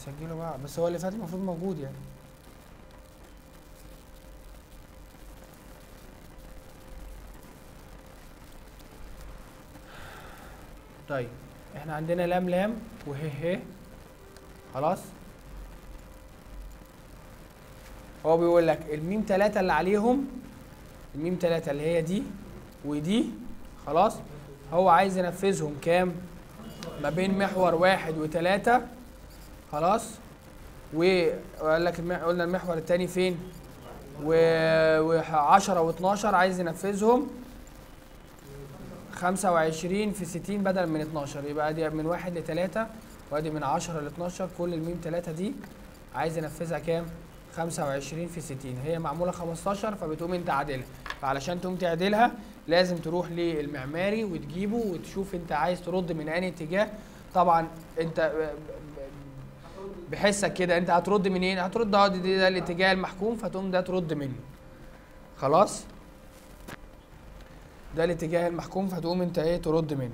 سجله بقى بس هو اللي فات المفروض موجود يعني طيب احنا عندنا لام لام وهي هي خلاص هو بيقول لك الميم تلاتة اللي عليهم الميم تلاتة اللي هي دي ودي خلاص هو عايز ينفذهم كام ما بين محور واحد وتلاتة خلاص وقال لك الم- قلنا المحور التاني فين و 10 و12 عايز ينفذهم 25 في 60 بدل من 12 يبقى دي من 1 ل 3 وادي من 10 ل 12 كل الميم 3 دي عايز ينفذها كام 25 في 60 هي معموله 15 فبتقوم انت عادلها فعلشان تقوم تعدلها لازم تروح للمعماري وتجيبه وتشوف انت عايز ترد من انهي اتجاه طبعا انت بحسك كده انت هترد منين هترد اه دي- ده الاتجاه المحكوم فتقوم ده ترد منه خلاص ده الاتجاه المحكوم فتقوم انت ايه ترد منه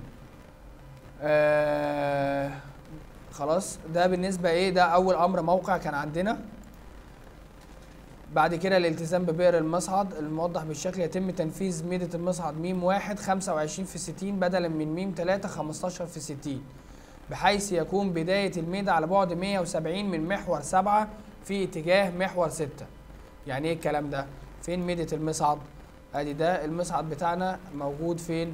آه خلاص ده بالنسبه ايه ده اول امر موقع كان عندنا بعد كده الالتزام ببئر المصعد الموضح بالشكل يتم تنفيذ ميدة المصعد ميم واحد 25 في 60 بدلا من ميم 3 15 في 60 بحيث يكون بداية الميدة على بعد 170 من محور 7 في اتجاه محور 6 يعني ايه الكلام ده فين ميدة المصعد ادي ده المصعد بتاعنا موجود فين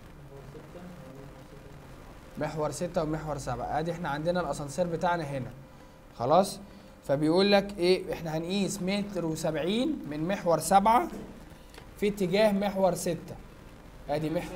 محور 6 ومحور 7 ادي احنا عندنا الاسانسير بتاعنا هنا خلاص فبيقول لك ايه احنا هنقيس متر و70 من محور 7 في اتجاه محور 6 ادي محور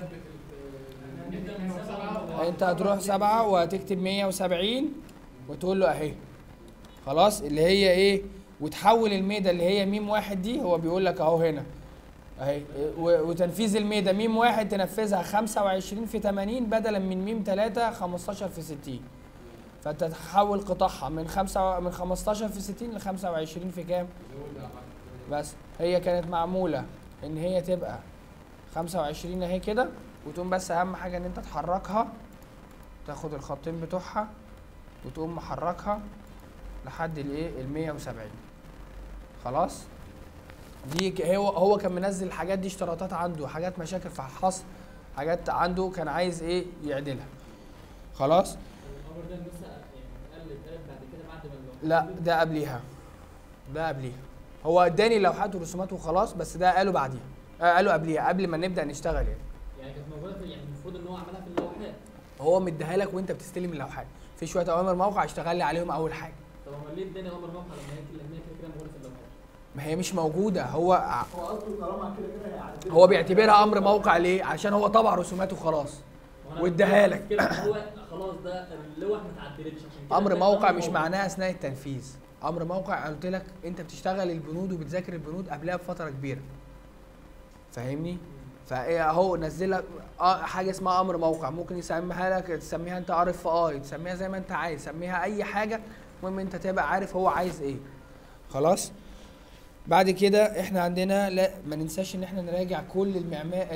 انت هتروح 7 وهتكتب 170 وتقول له اهي خلاص اللي هي ايه وتحول الميدة اللي هي ميم واحد دي هو بيقول لك اهو هنا اهي و- وتنفيذ الميدة ميم واحد تنفذها 25 في 80 بدلا من ميم 3 15 في 60 فانت تحول قطاعها من خمسة من 15 في 60 ل 25 في كام؟ بس هي كانت معمولة ان هي تبقى 25 اهي كده وتقوم بس اهم حاجة ان انت تحركها تاخد الخطين بتوعها وتقوم محركها لحد الايه ال 170 خلاص دي ك- هو هو كان منزل الحاجات دي اشتراطات عنده حاجات مشاكل في الحصر حاجات عنده كان عايز ايه يعدلها خلاص الامر ده لسه يعني اتقال اتقال بعد كده بعد ما اللوحة لا ده قبليها ده قبليها هو اداني لوحات ورسومات وخلاص بس ده قاله بعديها آه قاله قبليها قبل ما نبدا نشتغل يعني يعني كانت موجوده في يعني المفروض ان هو عملها في اللوحات هو مديها لك وانت بتستلم اللوحات في شويه اوامر موقع اشتغل لي عليهم اول حاجه طب هو ليه اداني امر موقع لما هي كده هي كده كده موجوده في اللوحات ما هي مش موجوده هو ع- هو اصله طالما كده كده هيعدل هو بيعتبرها امر موقع ليه عشان هو طبع رسومات وخلاص وأنا واداها بتكلم لك. كده إن هو خلاص ده اللوح ما اتعدلتش عشان كده امر ده موقع مش معناه اثناء التنفيذ امر موقع قلت لك انت بتشتغل البنود وبتذاكر البنود قبلها بفتره كبيره فاهمني فايه اهو نزل لك اه حاجه اسمها امر موقع ممكن يسميها لك تسميها انت ار اف اي تسميها زي ما انت عايز سميها اي حاجه المهم انت تبقى عارف هو عايز ايه خلاص بعد كده احنا عندنا لا ما ننساش ان احنا نراجع كل المعمار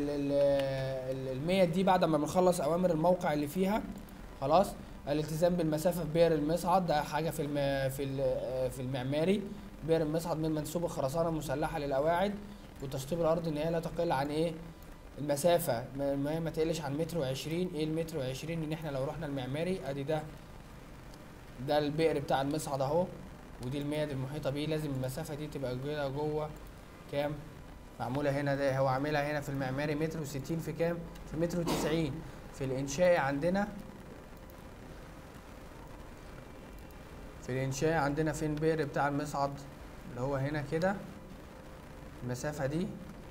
المية دي بعد ما بنخلص اوامر الموقع اللي فيها خلاص الالتزام بالمسافه في بئر المصعد ده حاجه في الم... في ال- في المعماري بئر المصعد من منسوب الخرسانه المسلحه للقواعد وتشطيب الارض ان هي لا تقل عن ايه المسافه ما ما هي ما تقلش عن متر وعشرين ايه المتر وعشرين ان احنا لو رحنا المعماري ادي ده ده البئر بتاع المصعد اهو ودي المياه المحيطه بيه لازم المسافه دي تبقى كده جوه كام معموله هنا ده هو عاملها هنا في المعماري متر وستين في كام في متر وتسعين في الانشائي عندنا في الانشاء عندنا فين بئر بتاع المصعد اللي هو هنا كده المسافة دي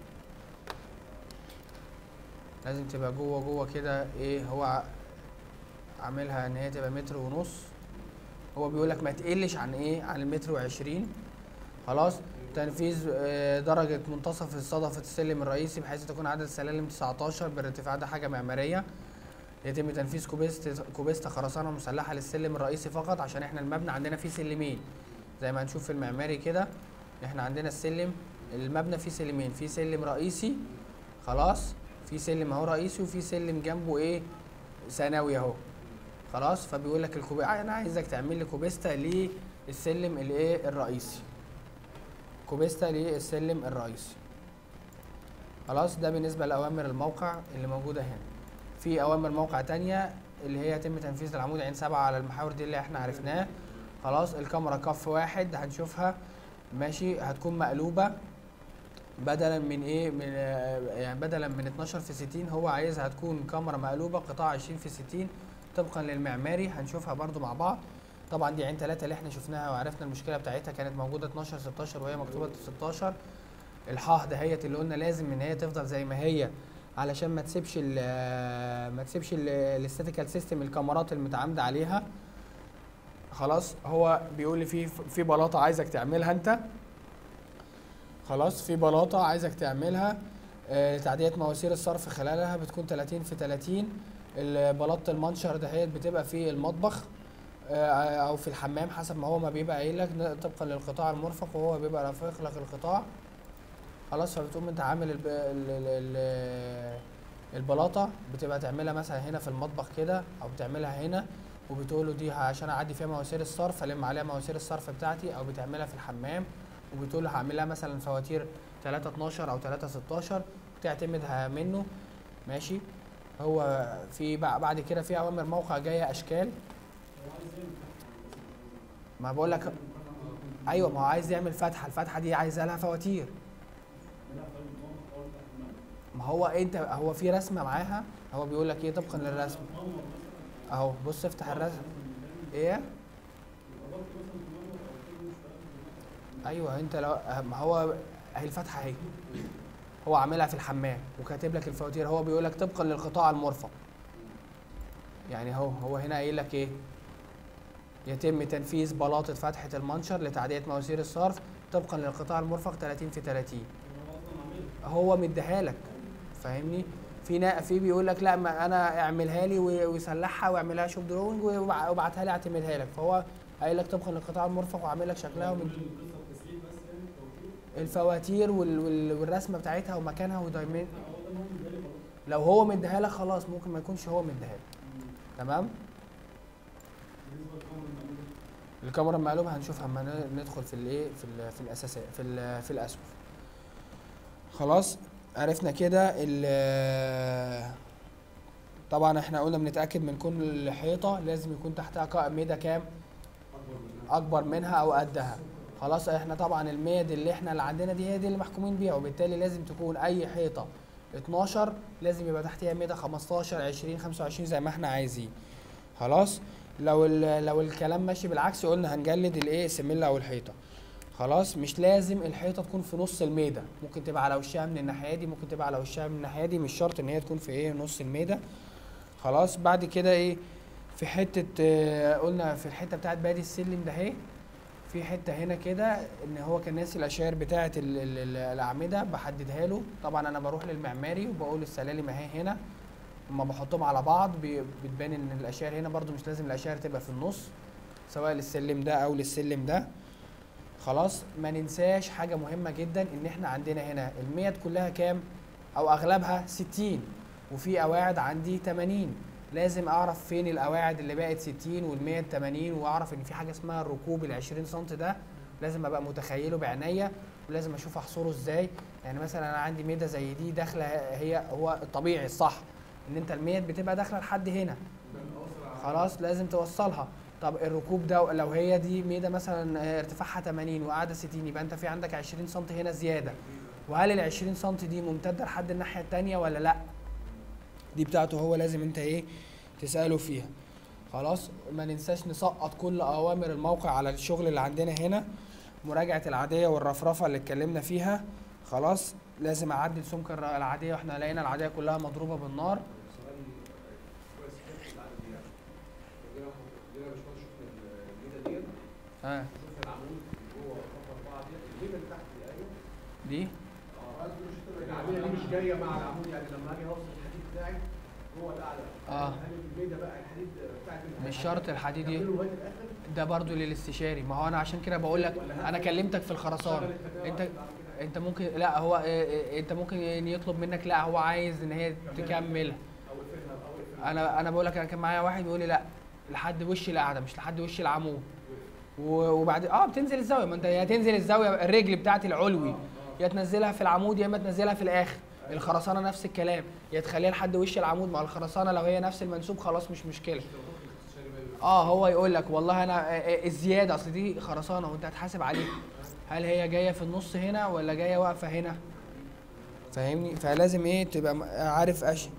لازم تبقى جوه جوه كده ايه هو ع- عاملها ان هي تبقى متر ونص هو بيقول لك ما تقلش عن ايه عن المتر وعشرين خلاص تنفيذ آه، درجة منتصف الصدفة السلم الرئيسي بحيث تكون عدد السلالم 19 بالارتفاع ده حاجة معمارية يتم تنفيذ كوبيست كوبيستا خرسانة مسلحة للسلم الرئيسي فقط عشان احنا المبنى عندنا فيه سلمين زي ما هنشوف في المعماري كده احنا عندنا السلم المبنى فيه سلمين في سلم رئيسي خلاص في سلم اهو رئيسي وفي سلم جنبه ايه ثانوي اهو خلاص فبيقول لك الكوبي انا عايزك تعمل لي كوبيستا للسلم الايه الرئيسي كوبيستا للسلم الرئيسي خلاص ده بالنسبه لاوامر الموقع اللي موجوده هنا في اوامر موقع تانية اللي هي يتم تنفيذ العمود عين سبعة على المحاور دي اللي احنا عرفناه خلاص الكاميرا كف واحد هنشوفها ماشي هتكون مقلوبه بدلا من ايه من آه، يعني بدلا من 12 في 60 هو عايزها تكون كاميرا مقلوبه قطاع 20 في 60 طبقا للمعماري هنشوفها برضو مع بعض طبعا دي عين ثلاثة اللي احنا شفناها وعرفنا المشكله بتاعتها كانت موجوده 12 16 وهي مكتوبه 16 الحاه دهيت اللي قلنا لازم ان هي تفضل زي ما هي علشان ما تسيبش ال ما تسيبش الاستاتيكال سيستم الكاميرات المتعامده عليها خلاص هو بيقول لي في في بلاطه عايزك تعملها انت خلاص في بلاطه عايزك تعملها آه، لتعديه مواسير الصرف خلالها بتكون 30 في 30 البلاطه المنشر دهيت بتبقى في المطبخ آه، او في الحمام حسب ما هو ما بيبقى قايل لك ن- طبقا للقطاع المرفق وهو بيبقى رافق لك القطاع خلاص فبتقوم انت عامل الب... ال... ال... ال... البلاطه بتبقى تعملها مثلا هنا في المطبخ كده او بتعملها هنا وبتقول له دي عشان اعدي فيها مواسير الصرف الم عليها مواسير الصرف بتاعتي او بتعملها في الحمام وبتقول له هعملها مثلا فواتير 3 12 او 3 16 بتعتمدها منه ماشي هو في بع- بعد كده في اوامر موقع جايه اشكال ما بقول لك ايوه ما هو عايز يعمل فتحه الفتحه دي عايزه لها فواتير ما هو انت هو في رسمه معاها هو بيقول لك ايه طبقا للرسم اهو بص افتح الرسم ايه ايوه انت لو ما هو اهي الفتحه اهي هو عاملها في الحمام وكاتب لك الفواتير هو بيقول لك طبقا للقطاع المرفق يعني هو هو هنا قايل لك ايه يتم تنفيذ بلاطه فتحه المنشر لتعديه مواسير الصرف طبقا للقطاع المرفق 30 في 30 هو مديها لك فاهمني في نا في بيقول لك لا ما انا اعملها لي و- ويصلحها واعملها شوب دروينج ويبع- وابعتها لي اعتمدها لك فهو قايل لك طبقا للقطاع المرفق وعامل لك شكلها ومن الفواتير وال وال والرسمه بتاعتها ومكانها ودايمين لو هو مديها لك خلاص ممكن ما يكونش هو مديها لك تمام الكاميرا المقلوبه هنشوفها اما ن- ندخل في الايه في ال في الاساسات في ال في الاسقف خلاص عرفنا كده ال طبعا احنا قلنا بنتاكد من كل حيطه لازم يكون تحتها قائم ميدا كام اكبر منها او قدها خلاص احنا طبعا الميد اللي احنا اللي عندنا دي هي دي اللي محكومين بيها وبالتالي لازم تكون اي حيطه 12 لازم يبقى تحتها ميدا 15 20 25 زي ما احنا عايزين خلاص لو ال- لو الكلام ماشي بالعكس قلنا هنجلد الايه السميله او الحيطه خلاص مش لازم الحيطه تكون في نص الميده ممكن تبقى على وشها من الناحيه دي ممكن تبقى على وشها من الناحيه دي مش شرط ان هي تكون في ايه نص الميده خلاص بعد كده ايه في حته آه، قلنا في الحته بتاعت بادي السلم ده اهي في حته هنا كده ان هو كان ناسي الاشياء بتاعه ال- ال- ال- الاعمده بحددها له طبعا انا بروح للمعماري وبقول السلالم اهي هنا لما بحطهم على بعض بي- بتبان ان الاشياء هنا برضو مش لازم الاشياء تبقى في النص سواء للسلم ده او للسلم ده خلاص ما ننساش حاجه مهمه جدا ان احنا عندنا هنا الميد كلها كام او اغلبها 60 وفي قواعد عندي 80 لازم اعرف فين القواعد اللي بقت 60 والمية 80 واعرف ان في حاجه اسمها الركوب ال 20 سم ده لازم ابقى متخيله بعينيا ولازم اشوف احصره ازاي يعني مثلا انا عندي ميده زي دي داخله هي هو الطبيعي الصح ان انت الميد بتبقى داخله لحد هنا خلاص لازم توصلها طب الركوب ده لو هي دي ميده مثلا آه، ارتفاعها 80 وقاعده 60 يبقى انت في عندك 20 سم هنا زياده وهل ال 20 سم دي ممتده لحد الناحيه التانية ولا لا دي بتاعته هو لازم انت ايه تساله فيها خلاص ما ننساش نسقط كل اوامر الموقع على الشغل اللي عندنا هنا مراجعه العاديه والرفرفه اللي اتكلمنا فيها خلاص لازم اعدل سمك الر- العاديه واحنا لقينا العاديه كلها مضروبه بالنار سؤال كويس حته بعد دي يعني جينا جينا يا باشمهندس شفنا الميزه ديت اه شفنا العمود اللي جوه خط اربعه ديت الميزه اللي تحت دي ايوه دي اه العمليه دي مش جايه مع العمود يعني لما اجي اوصل الحديد بتاعي جوه الاعلى آه. هل الميزه بقى الحديد بتاعت مش شرط الحديد ي- يكملوا لغايه الاخر ده برضو للاستشاري ما هو انا عشان كده بقول لك انا كلمتك في الخرسانه انت انت ممكن لا هو اه، اه، انت ممكن يطلب منك لا هو عايز ان هي تكملها او اقفلها او اقفلها انا انا بقول لك انا كان معايا واحد بيقول لي لا لحد وش القاعده مش لحد وش العمود و- وبعد اه بتنزل الزاويه ما انت يا تنزل الزاويه الرجل بتاعت العلوي يا تنزلها في العمود يا اما تنزلها في الاخر الخرسانه نفس الكلام يا تخليها لحد وش العمود مع الخرسانه لو هي نفس المنسوب خلاص مش مشكله اه هو يقول لك والله انا آه، آه، الزياده اصل دي خرسانه وانت هتحاسب عليها هل هي جايه في النص هنا ولا جايه واقفه هنا فاهمني فلازم ايه تبقى م- عارف اش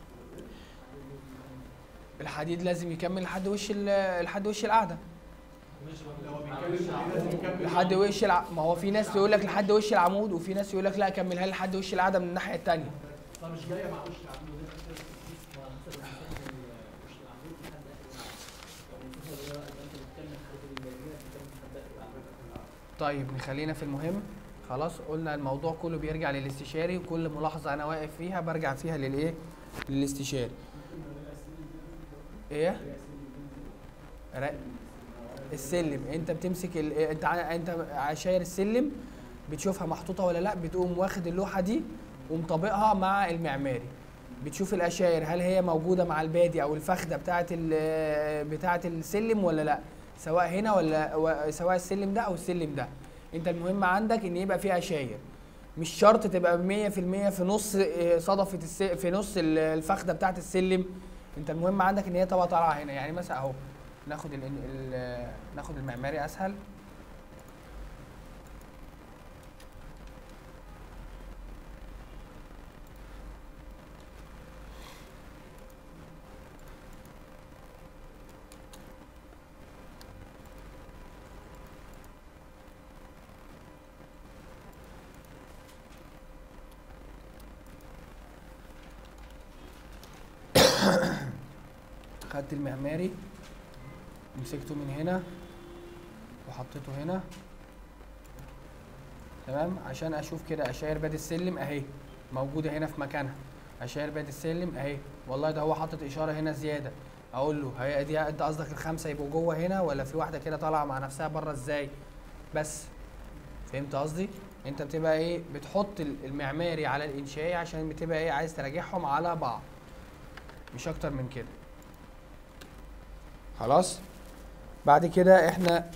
الحديد لازم يكمل لحد وش ال- لحد وش القاعده لو بيتكلم في لازم يكمل لحد وش الع... ما هو في ناس يقول لك لحد وش العمود وفي ناس يقول لك لا كملها لحد وش القاعده من الناحيه الثانيه فمش جايه مع وش العمود ده حسب حسب المسافه من وش العمود لحد اخر العمود لو المسافه دي بقى انت بتكمل حد اليمين بتكمل لحد اخر العمود طيب نخلينا في المهم خلاص قلنا الموضوع كله بيرجع للاستشاري وكل ملاحظه انا واقف فيها برجع فيها للايه للاستشاري ايه را- السلم انت بتمسك ال... انت ع- انت عشاير السلم بتشوفها محطوطه ولا لا بتقوم واخد اللوحه دي ومطابقها مع المعماري بتشوف الاشاير هل هي موجوده مع البادي او الفخده بتاعه ال- بتاعه السلم ولا لا سواء هنا ولا و- سواء السلم ده او السلم ده انت المهم عندك ان يبقى فيه اشاير مش شرط تبقى 100% في نص اه، صدفه الس... في نص ال- الفخده بتاعه السلم انت المهم عندك ان هي تبقى طالعه هنا يعني مثلا اهو ناخد ال... ال... ناخد المعماري اسهل خدت المعماري مسكته من هنا وحطيته هنا تمام عشان اشوف كده اشاير باد السلم اهي موجوده هنا في مكانها اشاير باد السلم اهي والله ده هو حاطط اشاره هنا زياده اقول له هي دي انت قصدك الخمسه يبقوا جوه هنا ولا في واحده كده طالعه مع نفسها بره ازاي بس فهمت قصدي انت بتبقى ايه بتحط ال- المعماري على الانشائي عشان بتبقى ايه عايز تراجعهم على بعض مش اكتر من كده خلاص بعد كده احنا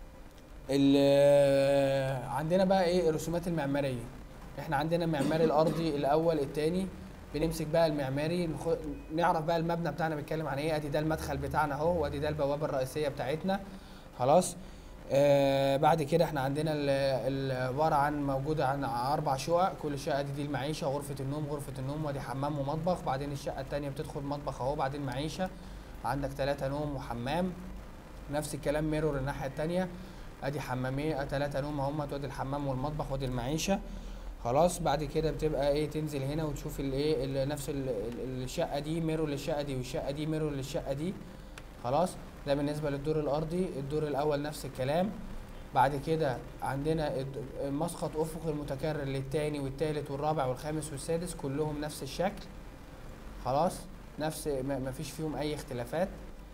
ال- عندنا بقى ايه الرسومات المعماريه احنا عندنا المعماري الارضي الاول الثاني بنمسك بقى المعماري نخ... نعرف بقى المبنى بتاعنا بيتكلم عن ايه ادي ده المدخل بتاعنا اهو وادي ده البوابه الرئيسيه بتاعتنا خلاص آه بعد كده احنا عندنا ال- ال- عباره عن موجوده عن اربع شقق كل شقه دي, دي المعيشه غرفه النوم غرفه النوم وادي حمام ومطبخ بعدين الشقه الثانيه بتدخل مطبخ اهو بعدين معيشه عندك ثلاثة نوم وحمام نفس الكلام ميرور الناحيه الثانيه ادي حمامين ثلاثة نوم هم وادي الحمام والمطبخ وادي المعيشه خلاص بعد كده بتبقى ايه تنزل هنا وتشوف الايه ال- نفس ال- ال- الشقه دي ميرور للشقه دي والشقه دي ميرور للشقه دي خلاص ده بالنسبه للدور الارضي الدور الاول نفس الكلام بعد كده عندنا الد- مسقط افق المتكرر للتاني والتالت والرابع والخامس والسادس كلهم نفس الشكل خلاص نفس ما ما فيش فيهم اي اختلافات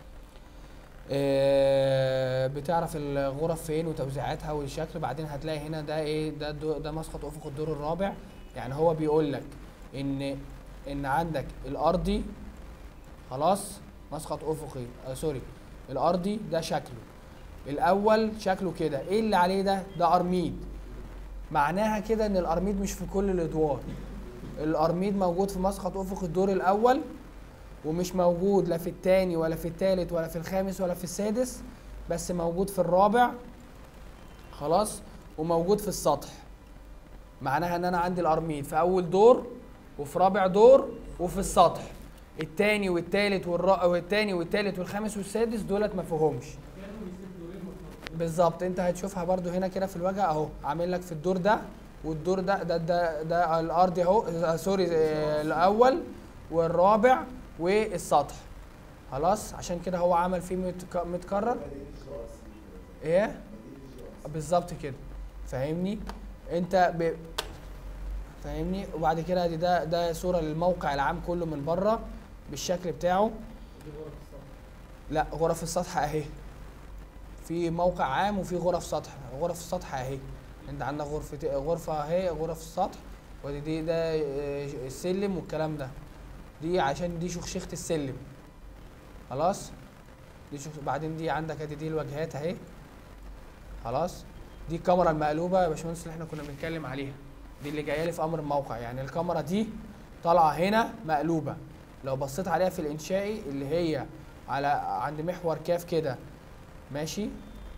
آه، بتعرف الغرف فين وتوزيعاتها والشكل بعدين هتلاقي هنا ده ايه ده الدو- ده مسقط افق الدور الرابع يعني هو بيقول لك ان ان عندك الارضي خلاص مسقط افقي آه سوري الارضي ده شكله الاول شكله كده ايه اللي عليه ده ده ارميد معناها كده ان الارميد مش في كل الادوار الارميد موجود في مسقط افق الدور الاول ومش موجود لا في التاني ولا في التالت ولا في الخامس ولا في السادس بس موجود في الرابع خلاص وموجود في السطح معناها ان انا عندي الارميد في اول دور وفي رابع دور وفي السطح التاني والتالت والرا... والتاني والتالت والخامس والسادس دولت ما فيهمش بالظبط انت هتشوفها برضو هنا كده في الواجهه اهو عامل لك في الدور ده والدور ده ده ده, ده الارضي اهو آه، سوري آه، الاول والرابع والسطح خلاص عشان كده هو عمل فيه متك- متكرر ايه بالظبط كده فاهمني انت ب... فاهمني وبعد كده دي ده ده صوره للموقع العام كله من بره بالشكل بتاعه دي غرف الصف لا غرف السطح اهي في موقع عام وفي غرف سطح غرف السطح اهي انت عندك غرفة غرفة اهي غرف السطح ودي دي ده آه، السلم والكلام ده دي عشان دي شخشيخة السلم خلاص دي شوف بعدين دي عندك ادي دي الواجهات اهي خلاص دي الكاميرا المقلوبه يا باشمهندس اللي احنا كنا بنتكلم عليها دي اللي جايه لي في امر الموقع يعني الكاميرا دي طالعه هنا مقلوبه لو بصيت عليها في الانشائي اللي هي على عند محور كاف كده ماشي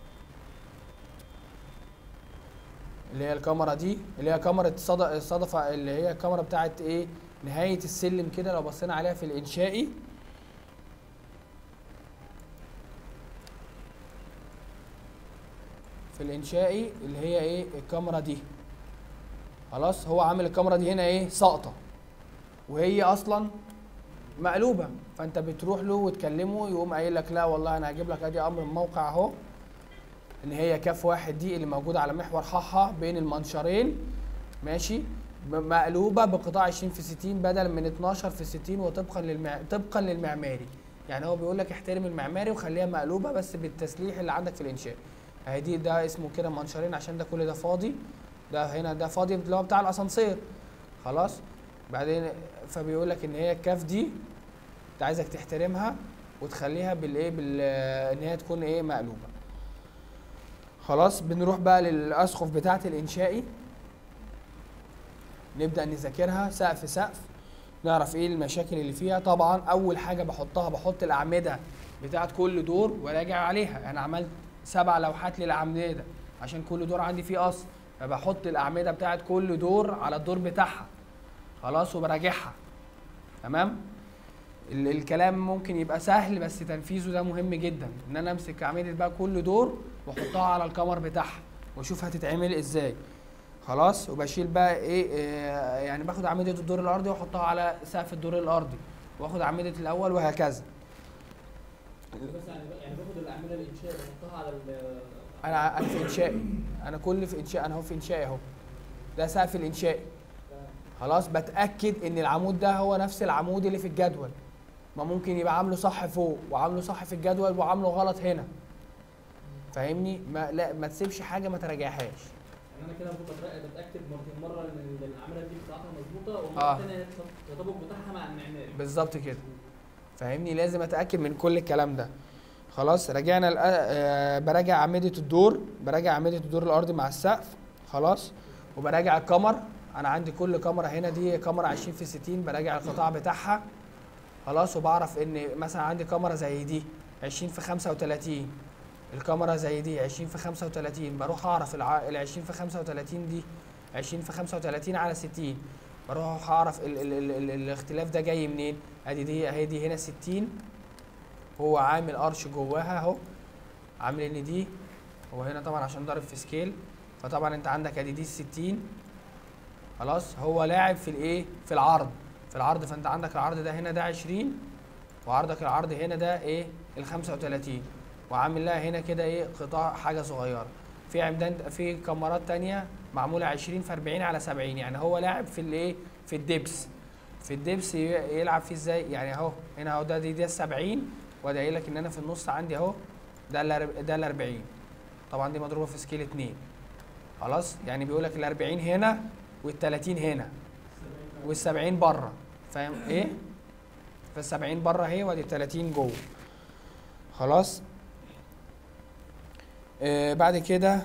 اللي هي الكاميرا دي اللي هي كاميرا الصد- الصدفه اللي هي الكاميرا بتاعت ايه نهايه السلم كده لو بصينا عليها في الانشائي في الانشائي اللي هي ايه الكاميرا دي خلاص هو عامل الكاميرا دي هنا ايه ساقطه وهي اصلا مقلوبه فانت بتروح له وتكلمه يقوم قايل لك لا والله انا هجيب لك ادي امر الموقع اهو ان هي كاف واحد دي اللي موجوده على محور حاحه بين المنشرين ماشي ب- مقلوبه بقطاع 20 في 60 بدل من 12 في 60 وطبقا للمع... طبقا للمعماري يعني هو بيقول لك احترم المعماري وخليها مقلوبه بس بالتسليح اللي عندك في الانشاء اهي دي ده اسمه كده منشرين عشان ده كل ده فاضي ده هنا ده فاضي اللي هو بتاع الاسانسير خلاص بعدين فبيقول لك ان هي الكاف دي انت عايزك تحترمها وتخليها بالايه بال ان هي تكون ايه مقلوبه خلاص بنروح بقى للاسقف بتاعه الانشائي نبدا نذاكرها سقف سقف نعرف ايه المشاكل اللي فيها طبعا اول حاجه بحطها بحط الاعمده بتاعه كل دور وراجع عليها انا عملت سبع لوحات للاعمده عشان كل دور عندي فيه اصل فبحط الاعمده بتاعه كل دور على الدور بتاعها خلاص وبراجعها تمام ال- الكلام ممكن يبقى سهل بس تنفيذه ده مهم جدا ان انا امسك اعمده بقى كل دور واحطها على الكمر بتاعها واشوف هتتعمل ازاي خلاص وبشيل بقى ايه آه، يعني باخد اعمده الدور الارضي واحطها على سقف الدور الارضي واخد اعمده الاول وهكذا بس يعني يعني باخد الاعمده الانشاء واحطها على ال انا انا في انشائي انا كل في انشاء انا اهو في انشائي اهو ده سقف الانشائي خلاص بتاكد ان العمود ده هو نفس العمود اللي في الجدول ما ممكن يبقى عامله صح فوق وعامله صح في الجدول وعامله غلط هنا فاهمني ما لا ما تسيبش حاجه ما تراجعهاش يعني انا كده المفروض أترقى- بتاكد مرتين مره ان الاعمده دي بتاعتها مظبوطه والمره آه. الثانيه التطابق بتاعها مع المعماري بالظبط كده فاهمني لازم اتاكد من كل الكلام ده خلاص راجعنا الأ- آه براجع اعمده الدور براجع اعمده الدور الارضي مع السقف خلاص وبراجع الكمر انا عندي كل كاميرا هنا دي كاميرا 20 في 60 براجع القطاع بتاعها خلاص وبعرف ان مثلا عندي كاميرا زي دي 20 في 35 الكاميرا زي دي 20 في 35 بروح اعرف الع- ال 20 في 35 دي 20 في 35 على 60 بروح اعرف ال ال ال ال الاختلاف ده جاي منين ادي دي اهي دي هنا 60 هو عامل ارش جواها اهو عامل ان دي هو هنا طبعا عشان ضارب في سكيل فطبعا انت عندك ادي دي 60 خلاص هو لاعب في الايه في العرض في العرض فانت عندك العرض ده هنا ده 20 وعرضك العرض هنا ده ايه ال 35 وعامل لها هنا كده ايه قطاع حاجه صغيره في عمدان في كاميرات تانية معموله 20 في 40 على 70 يعني هو لاعب في الايه في الدبس في الدبس ي- يلعب فيه ازاي يعني اهو هنا اهو ده دي ده 70 وده قايل لك ان انا في النص عندي اهو ده ال ده ال 40 طبعا دي مضروبه في سكيل 2 خلاص يعني بيقول لك ال 40 هنا وال 30 هنا وال 70 بره فاهم ايه فال 70 بره اهي وادي ال 30 جوه خلاص آه بعد كده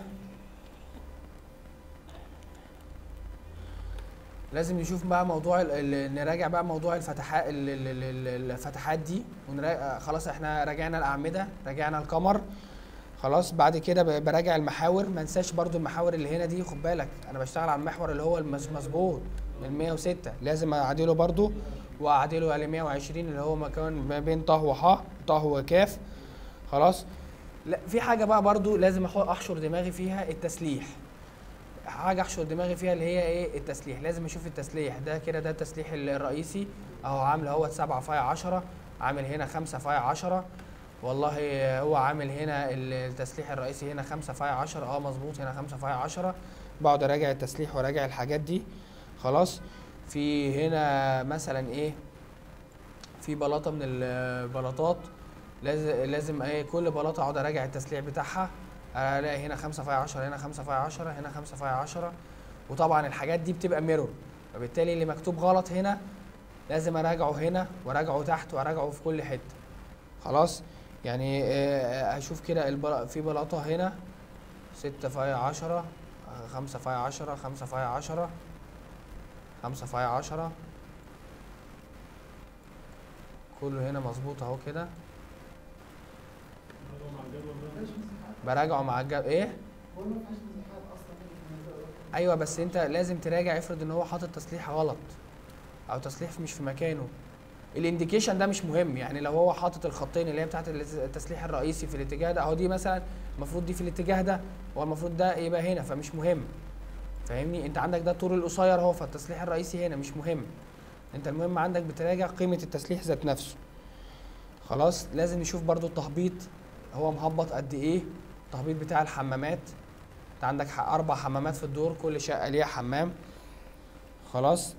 لازم نشوف بقى موضوع ال- ال- نراجع بقى موضوع الفتحات ال- ال- ال- ال- الفتحات دي ونراجع خلاص احنا راجعنا الاعمده راجعنا القمر خلاص بعد كده ب- براجع المحاور ما انساش برضو المحاور اللي هنا دي خد بالك انا بشتغل على المحور اللي هو المش مظبوط ال 106 لازم اعدله برضو واعدله على 120 اللي هو مكان ما بين طه وحاء طه وكاف خلاص لا في حاجه بقى برضو لازم أحو- احشر دماغي فيها التسليح حاجه احشر دماغي فيها اللي هي ايه التسليح لازم اشوف التسليح ده كده ده التسليح ال- الرئيسي اهو عامل اهو 7 فاي 10 عامل هنا 5 فاي 10 والله هو عامل هنا ال- التسليح الرئيسي هنا 5 فاي 10 اه مظبوط هنا 5 فاي 10 بقعد اراجع التسليح وراجع الحاجات دي خلاص في هنا مثلا ايه في بلاطه من البلاطات لازم لازم ايه كل بلاطه اقعد اراجع التسليح بتاعها الاقي هنا 5 فاي 10 هنا 5 فاي 10 هنا 5 فاي 10 وطبعا الحاجات دي بتبقى ميرور فبالتالي اللي مكتوب غلط هنا لازم اراجعه هنا وراجعه تحت وراجعه في كل حته خلاص يعني آه، هشوف كده البل... في بلاطة هنا ستة فاي عشرة آه، خمسة فاي عشرة خمسة فاي عشرة خمسة فاي عشرة كله هنا مظبوط اهو كده براجعه مع الجو ايه هو ما فيهاش مساحات اصلا في المنطقه دي. ايوه بس انت لازم تراجع افرض ان هو حاطط تصليح غلط او تصليح مش في مكانه الانديكيشن ده مش مهم يعني لو هو حاطط الخطين اللي هي بتاعت التسليح الرئيسي في الاتجاه ده اهو دي مثلا المفروض دي في الاتجاه ده هو المفروض ده يبقى هنا فمش مهم فاهمني انت عندك ده الطول القصير اهو فالتسليح الرئيسي هنا مش مهم انت المهم عندك بتراجع قيمه التسليح ذات نفسه خلاص لازم نشوف برضو التهبيط هو مهبط قد ايه التهبيط بتاع الحمامات انت عندك ح- اربع حمامات في الدور كل شقه ليها حمام خلاص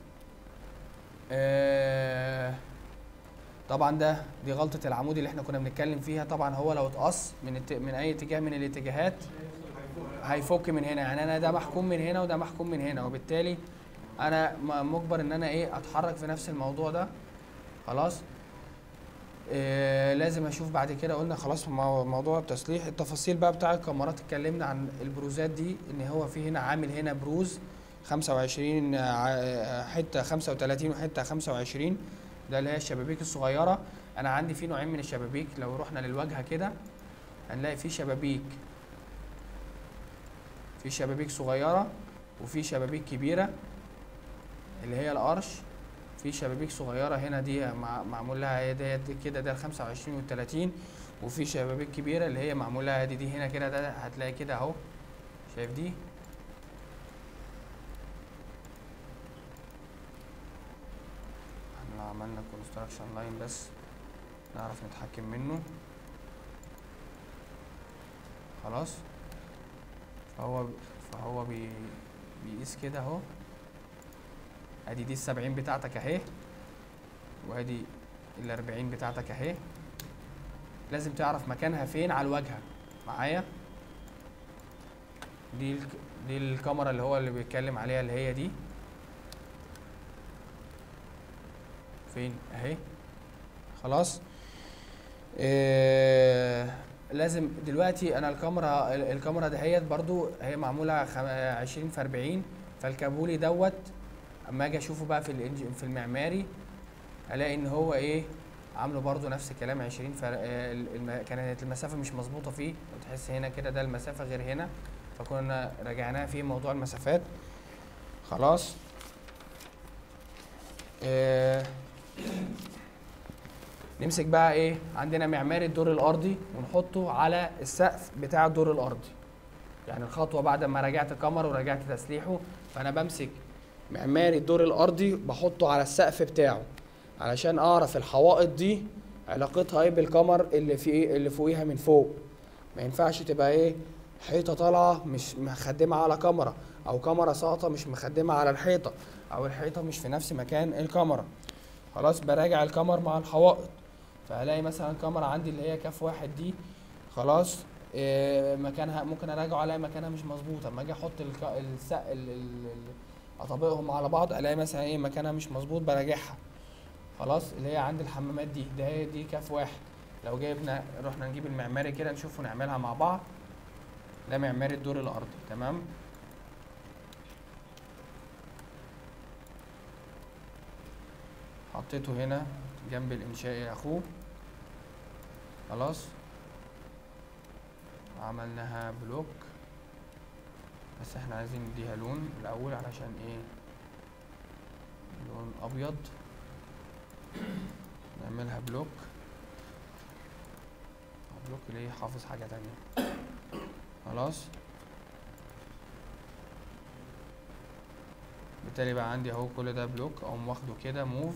آه طبعا ده دي غلطه العمود اللي احنا كنا بنتكلم فيها طبعا هو لو اتقص من الت... من اي اتجاه من الاتجاهات هيفك من هنا يعني انا ده محكوم من هنا وده محكوم من هنا وبالتالي انا م- مجبر ان انا ايه اتحرك في نفس الموضوع ده خلاص إيه لازم اشوف بعد كده قلنا خلاص مو- موضوع التصليح التفاصيل بقى بتاع الكاميرات اتكلمنا عن البروزات دي ان هو في هنا عامل هنا بروز 25 ع- حته 35 وحته 25 ده اللي هي الشبابيك الصغيره انا عندي في نوعين من الشبابيك لو رحنا للواجهه كده هنلاقي في شبابيك في شبابيك صغيره وفي شبابيك كبيره اللي هي القرش في شبابيك صغيره هنا دي مع- معمول لها هي ديت كده ده ال 25 وال 30 وفي شبابيك كبيره اللي هي معمول لها دي دي هنا كده ده هتلاقي كده اهو شايف دي احنا عملنا كونستراكشن لاين بس نعرف نتحكم منه خلاص فهو فهو بي بيقيس كده اهو ادي دي السبعين بتاعتك اهي وادي الاربعين بتاعتك اهي لازم تعرف مكانها فين على الواجهة معايا دي الك... دي الكاميرا اللي هو اللي بيتكلم عليها اللي هي دي فين اهي خلاص إيه لازم دلوقتي انا الكاميرا ال- الكاميرا دهيت برضو هي معموله خم- 20 في 40 فالكابولي دوت اما اجي اشوفه بقى في الإنج- في المعماري الاقي ان هو ايه عامله برضو نفس الكلام 20 فرق آه، ال- الم- كانت المسافه مش مظبوطه فيه وتحس هنا كده ده المسافه غير هنا فكنا راجعناها في موضوع المسافات خلاص آه نمسك بقى ايه عندنا معماري الدور الارضي ونحطه على السقف بتاع الدور الارضي يعني الخطوه بعد ما راجعت الكاميرا وراجعت تسليحه فانا بمسك معماري الدور الارضي بحطه على السقف بتاعه علشان اعرف الحوائط دي علاقتها ايه بالكمر اللي في ايه اللي فوقيها من فوق ما ينفعش تبقى ايه حيطه طالعه مش مخدمه على كاميرا او كاميرا ساقطه مش مخدمه على الحيطه او الحيطه مش في نفس مكان الكاميرا خلاص براجع الكاميرا مع الحوائط فهلاقي مثلا كاميرا عندي اللي هي كاف واحد دي خلاص إيه مكانها ممكن اراجعه الاقي مكانها مش مظبوط اما اجي احط الك... السق ال... ال... ال... اطبقهم على بعض الاقي مثلا ايه مكانها مش مظبوط براجعها خلاص اللي هي عند الحمامات دي ده هي دي كاف واحد لو جبنا رحنا نجيب المعماري كده نشوفه نعملها مع بعض ده معماري الدور الارضي تمام حطيته هنا جنب الانشائي اخوه خلاص عملناها بلوك بس احنا عايزين نديها لون الاول علشان ايه لون ابيض نعملها بلوك بلوك ليه حافظ حاجة تانية خلاص بالتالي بقى عندي اهو كل ده بلوك اقوم واخده كده موف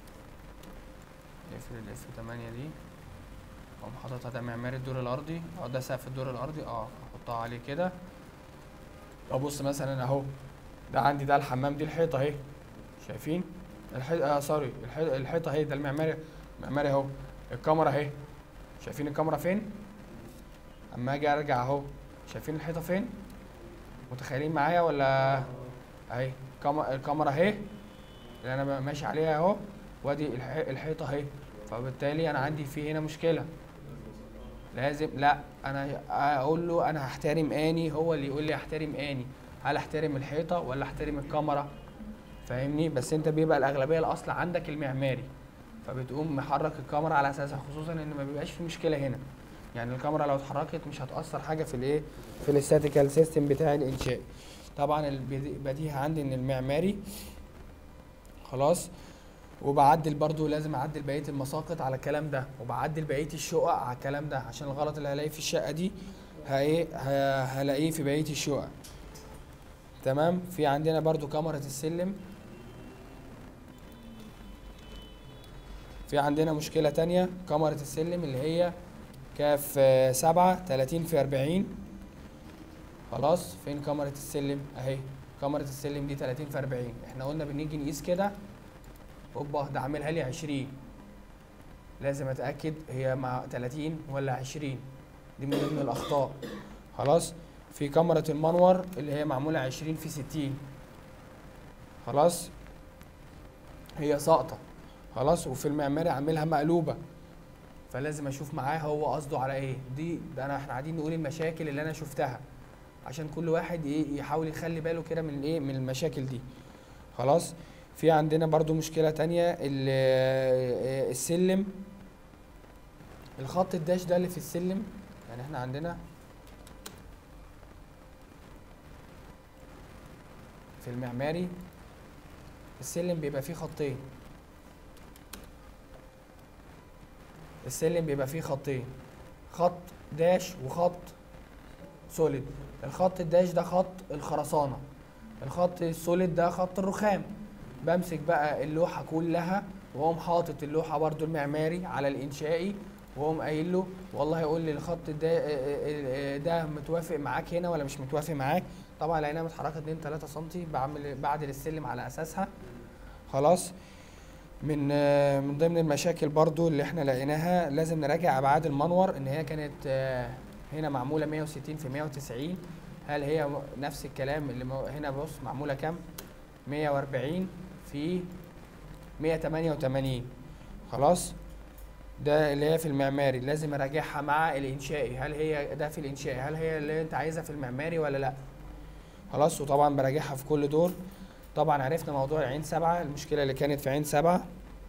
اقفل الاف 8 دي اقوم حاططها ده معماري الدور الارضي اه ده سقف الدور الارضي اه احطها عليه كده ابص مثلا اهو ده عندي ده الحمام دي الحيطه اهي شايفين الحيطه اه سوري الحيطه الحيطه اهي ده المعماري المعماري اهو الكاميرا اهي شايفين الكاميرا فين اما اجي ارجع اهو شايفين الحيطه فين متخيلين معايا ولا اهي كاما- الكاميرا اهي اللي انا بقى ماشي عليها اهو وادي الح- الحيطه اهي فبالتالي انا عندي في هنا مشكله لازم لا انا اقول له انا هحترم اني هو اللي يقول لي احترم اني هل احترم الحيطه ولا احترم الكاميرا فاهمني بس انت بيبقى الاغلبيه الاصل عندك المعماري فبتقوم محرك الكاميرا على اساسها خصوصا ان ما بيبقاش في مشكله هنا يعني الكاميرا لو اتحركت مش هتاثر حاجه في الايه في الاستاتيكال سيستم بتاع الانشاء طبعا البديهه عندي ان المعماري خلاص وبعدل برضو لازم اعدل بقيه المساقط على الكلام ده وبعدل بقيه الشقق على الكلام ده عشان الغلط اللي هلاقيه في الشقه دي هايه ه- هلاقيه في بقيه الشقق تمام في عندنا برضو كاميرا السلم في عندنا مشكلة تانية كاميرا السلم اللي هي كاف آه، سبعة تلاتين في أربعين خلاص فين كاميرا السلم اهي كاميرا السلم دي تلاتين في أربعين احنا قلنا بنيجي نقيس كده اوبا ده عاملها لي عشرين لازم اتأكد هي مع تلاتين ولا عشرين دي من ضمن الأخطاء خلاص في كاميرا المنور اللي هي معمولة عشرين في ستين خلاص هي ساقطة خلاص وفي المعماري عاملها مقلوبة فلازم اشوف معاه هو قصده على ايه دي ده انا احنا قاعدين نقول المشاكل اللي انا شفتها عشان كل واحد ايه يحاول يخلي باله كده من الايه من المشاكل دي خلاص في عندنا برضو مشكلة تانية ال- آه، السلم الخط الداش ده اللي في السلم يعني احنا عندنا في المعماري السلم بيبقى فيه خطين السلم بيبقى فيه خطين خط داش وخط سوليد الخط الداش ده خط الخرسانة الخط السوليد ده خط الرخام بمسك بقى اللوحة كلها واقوم حاطط اللوحة برضو المعماري على الإنشائي واقوم قايل له والله يقول لي الخط ده ده متوافق معاك هنا ولا مش متوافق معاك طبعا لقيناها متحركه 2 3 سم بعمل بعدل السلم على اساسها خلاص من آه، من ضمن المشاكل برضو اللي احنا لقيناها لازم نراجع ابعاد المنور ان هي كانت آه، هنا معموله 160 في 190 هل هي م- نفس الكلام اللي مو- هنا بص معموله كام 140 في 188 خلاص ده اللي هي في المعماري لازم اراجعها مع الانشائي هل هي ده في الانشائي هل هي اللي انت عايزها في المعماري ولا لا خلاص وطبعا براجعها في كل دور طبعا عرفنا موضوع عين سبعة المشكلة اللي كانت في عين سبعة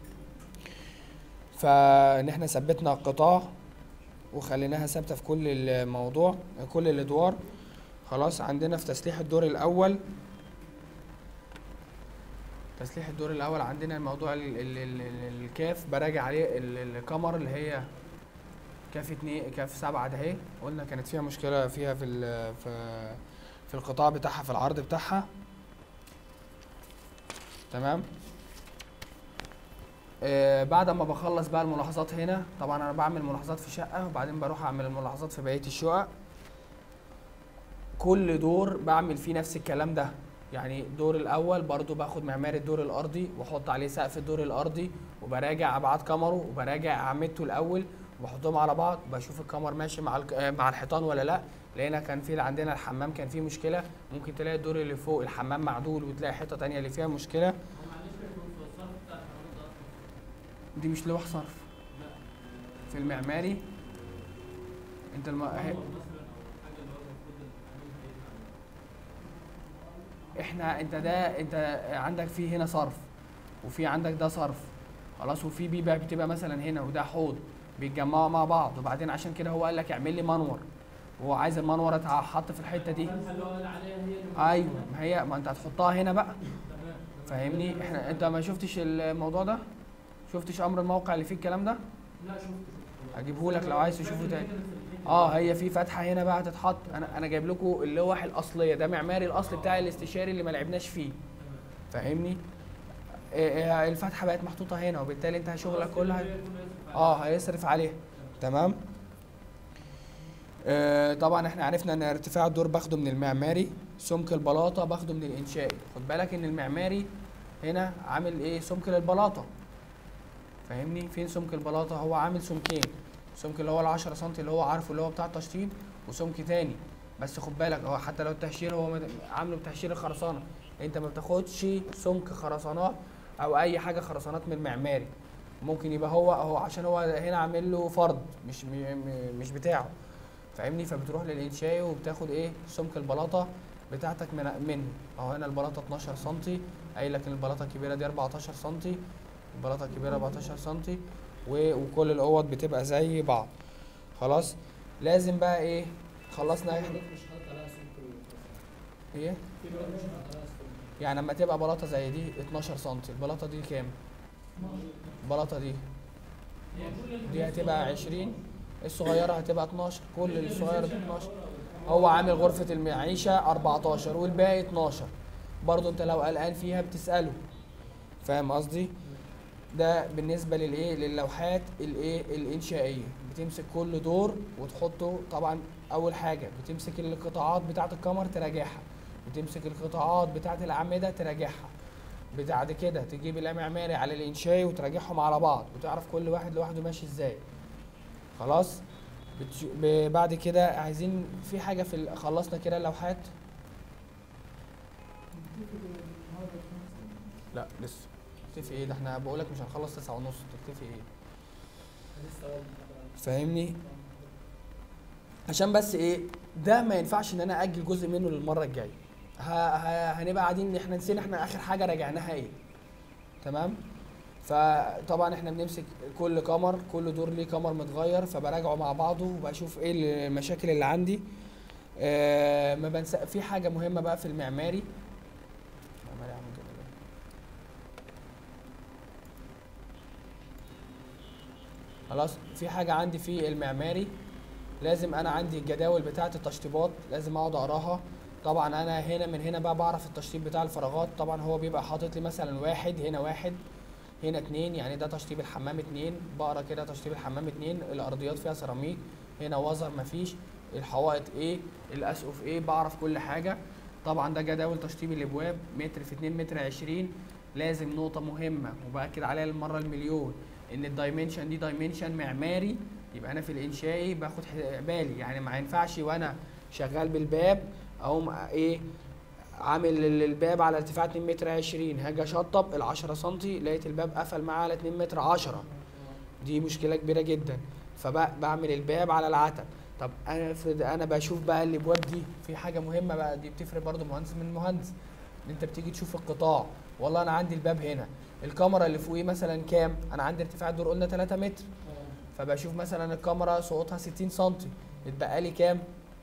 فان احنا ثبتنا القطاع وخليناها ثابتة في كل الموضوع كل الادوار خلاص عندنا في تسليح الدور الاول تسليح الدور الاول عندنا الموضوع ال ال ال ال الكاف براجع عليه ال- الكمر اللي هي كاف اتنين كاف سبعة ده اهي قلنا كانت فيها مشكلة فيها في ال- في في القطاع بتاعها في العرض بتاعها تمام آه بعد ما بخلص بقى الملاحظات هنا طبعا انا بعمل ملاحظات في شقة وبعدين بروح اعمل الملاحظات في بقية الشقق كل دور بعمل فيه نفس الكلام ده يعني الدور الاول برضو باخد معماري الدور الارضي واحط عليه سقف الدور الارضي وبراجع ابعاد كمره وبراجع اعمدته الاول وبحطهم على بعض بشوف الكمر ماشي مع الك- آه، مع الحيطان ولا لا لقينا كان في عندنا الحمام كان فيه مشكله ممكن تلاقي الدور اللي فوق الحمام معدول وتلاقي حيطه تانية اللي فيها مشكله هو معلش بيكون في الصرف بتاع الحوار ده اصلا دي مش لوح صرف لا في المعماري انت الم... هي- مثلا او حاجه اللي هو المفروض العميل هيدفع احنا انت ده انت عندك في هنا صرف وفي عندك ده صرف خلاص وفي بيبقى بتبقى مثلا هنا وده حوض بيتجمعوا مع بعض وبعدين عشان كده هو قال لك اعمل لي منور وهو عايز المنور يتحط في الحته دي الخمسه اللي هو قال عليها هي اللي ايوه ما هي ما انت هتحطها هنا بقى تمام فاهمني احنا انت ما شفتش الموضوع ده شفتش امر الموقع اللي فيه الكلام ده لا شفت شفت هجيبهولك لو عايز تشوفه فاكر تاني كده في الحتة اه دي. هي في فتحه هنا بقى هتتحط انا انا جايب لكم اللوح الاصليه ده معماري الاصل بتاع الاستشاري اللي ما لعبناش فيه تمام. فاهمني إيه إيه الفتحه بقت محطوطه هنا وبالتالي انت شغلك خلاص كلها كده يكون يصرف اه عليه. هيصرف عليها تمام آه طبعا احنا عرفنا ان ارتفاع الدور باخده من المعماري سمك البلاطه باخده من الانشائي خد بالك ان المعماري هنا عامل ايه سمك للبلاطه فاهمني فين سمك البلاطه هو عامل سمكين سمك اللي هو ال 10 سم اللي هو عارفه اللي هو بتاع التشطيب وسمك تاني بس خد بالك هو حتى لو التهشير هو مد- عامله بتهشير الخرسانه انت ما بتاخدش سمك خرسانات او اي حاجه خرسانات من المعماري ممكن يبقى هو هو عشان هو هنا عامل له فرض مش م- م- مش بتاعه فاهمني فبتروح للانشائي وبتاخد ايه سمك البلاطه بتاعتك من منه اهو هنا البلاطه 12 سم قايل لك ان البلاطه الكبيره دي 14 سم البلاطه الكبيره 14 سم و- وكل الاوض بتبقى زي بعض خلاص لازم بقى ايه خلصنا في بلاط مش حاطط عليها سمك ال- ايه في بلاط مش حاطط عليها سمك يعني لما تبقى بلاطه زي دي 12 سم البلاطه دي كام البلاطه دي دي هتبقى 20 الصغيره هتبقى 12 كل الصغيره دي 12 هو عامل غرفه المعيشه 14 والباقي 12 برضو انت لو قلقان فيها بتساله فاهم قصدي ده بالنسبه للايه للوحات الايه الانشائيه بتمسك كل دور وتحطه طبعا اول حاجه بتمسك القطاعات بتاعه الكمر تراجعها وتمسك القطاعات بتاعه الاعمده تراجعها بعد كده تجيب المعماري على الانشائي وتراجعهم على بعض وتعرف كل واحد لوحده ماشي ازاي خلاص بتش... ب- بعد كده عايزين في حاجه في ال... خلصنا كده اللوحات لا لسه تكتفي ايه ده احنا بقولك مش هنخلص تسعة ونص تكتفي ايه لسه اول محاضرة. فاهمني عشان بس ايه ده ما ينفعش ان انا اجل جزء منه للمره الجايه ه... ه... هنبقى قاعدين احنا نسينا احنا اخر حاجه راجعناها ايه تمام فطبعا احنا بنمسك كل كمر كل دور ليه كمر متغير فبراجعه مع بعضه وبشوف ايه المشاكل اللي عندي آه ما بنسى في حاجه مهمه بقى في المعماري معماري عامل كده ليه؟ خلاص في حاجه عندي في المعماري لازم انا عندي الجداول بتاعه التشطيبات لازم اقعد اقراها طبعا انا هنا من هنا بقى بعرف التشطيب بتاع الفراغات طبعا هو بيبقى حاطط لي مثلا واحد هنا واحد هنا اتنين يعني ده تشطيب الحمام اتنين بقرا كده تشطيب الحمام اتنين الارضيات فيها سيراميك هنا وزر مفيش الحوائط ايه الاسقف ايه بعرف كل حاجه طبعا ده جداول تشطيب الابواب متر في اتنين متر عشرين لازم نقطة مهمة وبأكد عليها المرة المليون إن الدايمنشن دي دايمنشن معماري يبقى أنا في الإنشائي باخد ح- بالي يعني ما ينفعش وأنا شغال بالباب أقوم إيه عامل ال- الباب على ارتفاع 2 متر 20 هاجي اشطب ال 10 سم لقيت الباب قفل معاه على 2 متر 10 دي مشكله كبيره جدا فبعمل الباب على العتب طب انا افرض انا بشوف بقى الابواب دي في حاجه مهمه بقى دي بتفرق برضو مهندس من مهندس ان انت بتيجي تشوف القطاع والله انا عندي الباب هنا الكاميرا اللي فوقيه مثلا كام انا عندي ارتفاع الدور قلنا 3 متر فبشوف مثلا الكاميرا سقوطها 60 سم اتبقى لي كام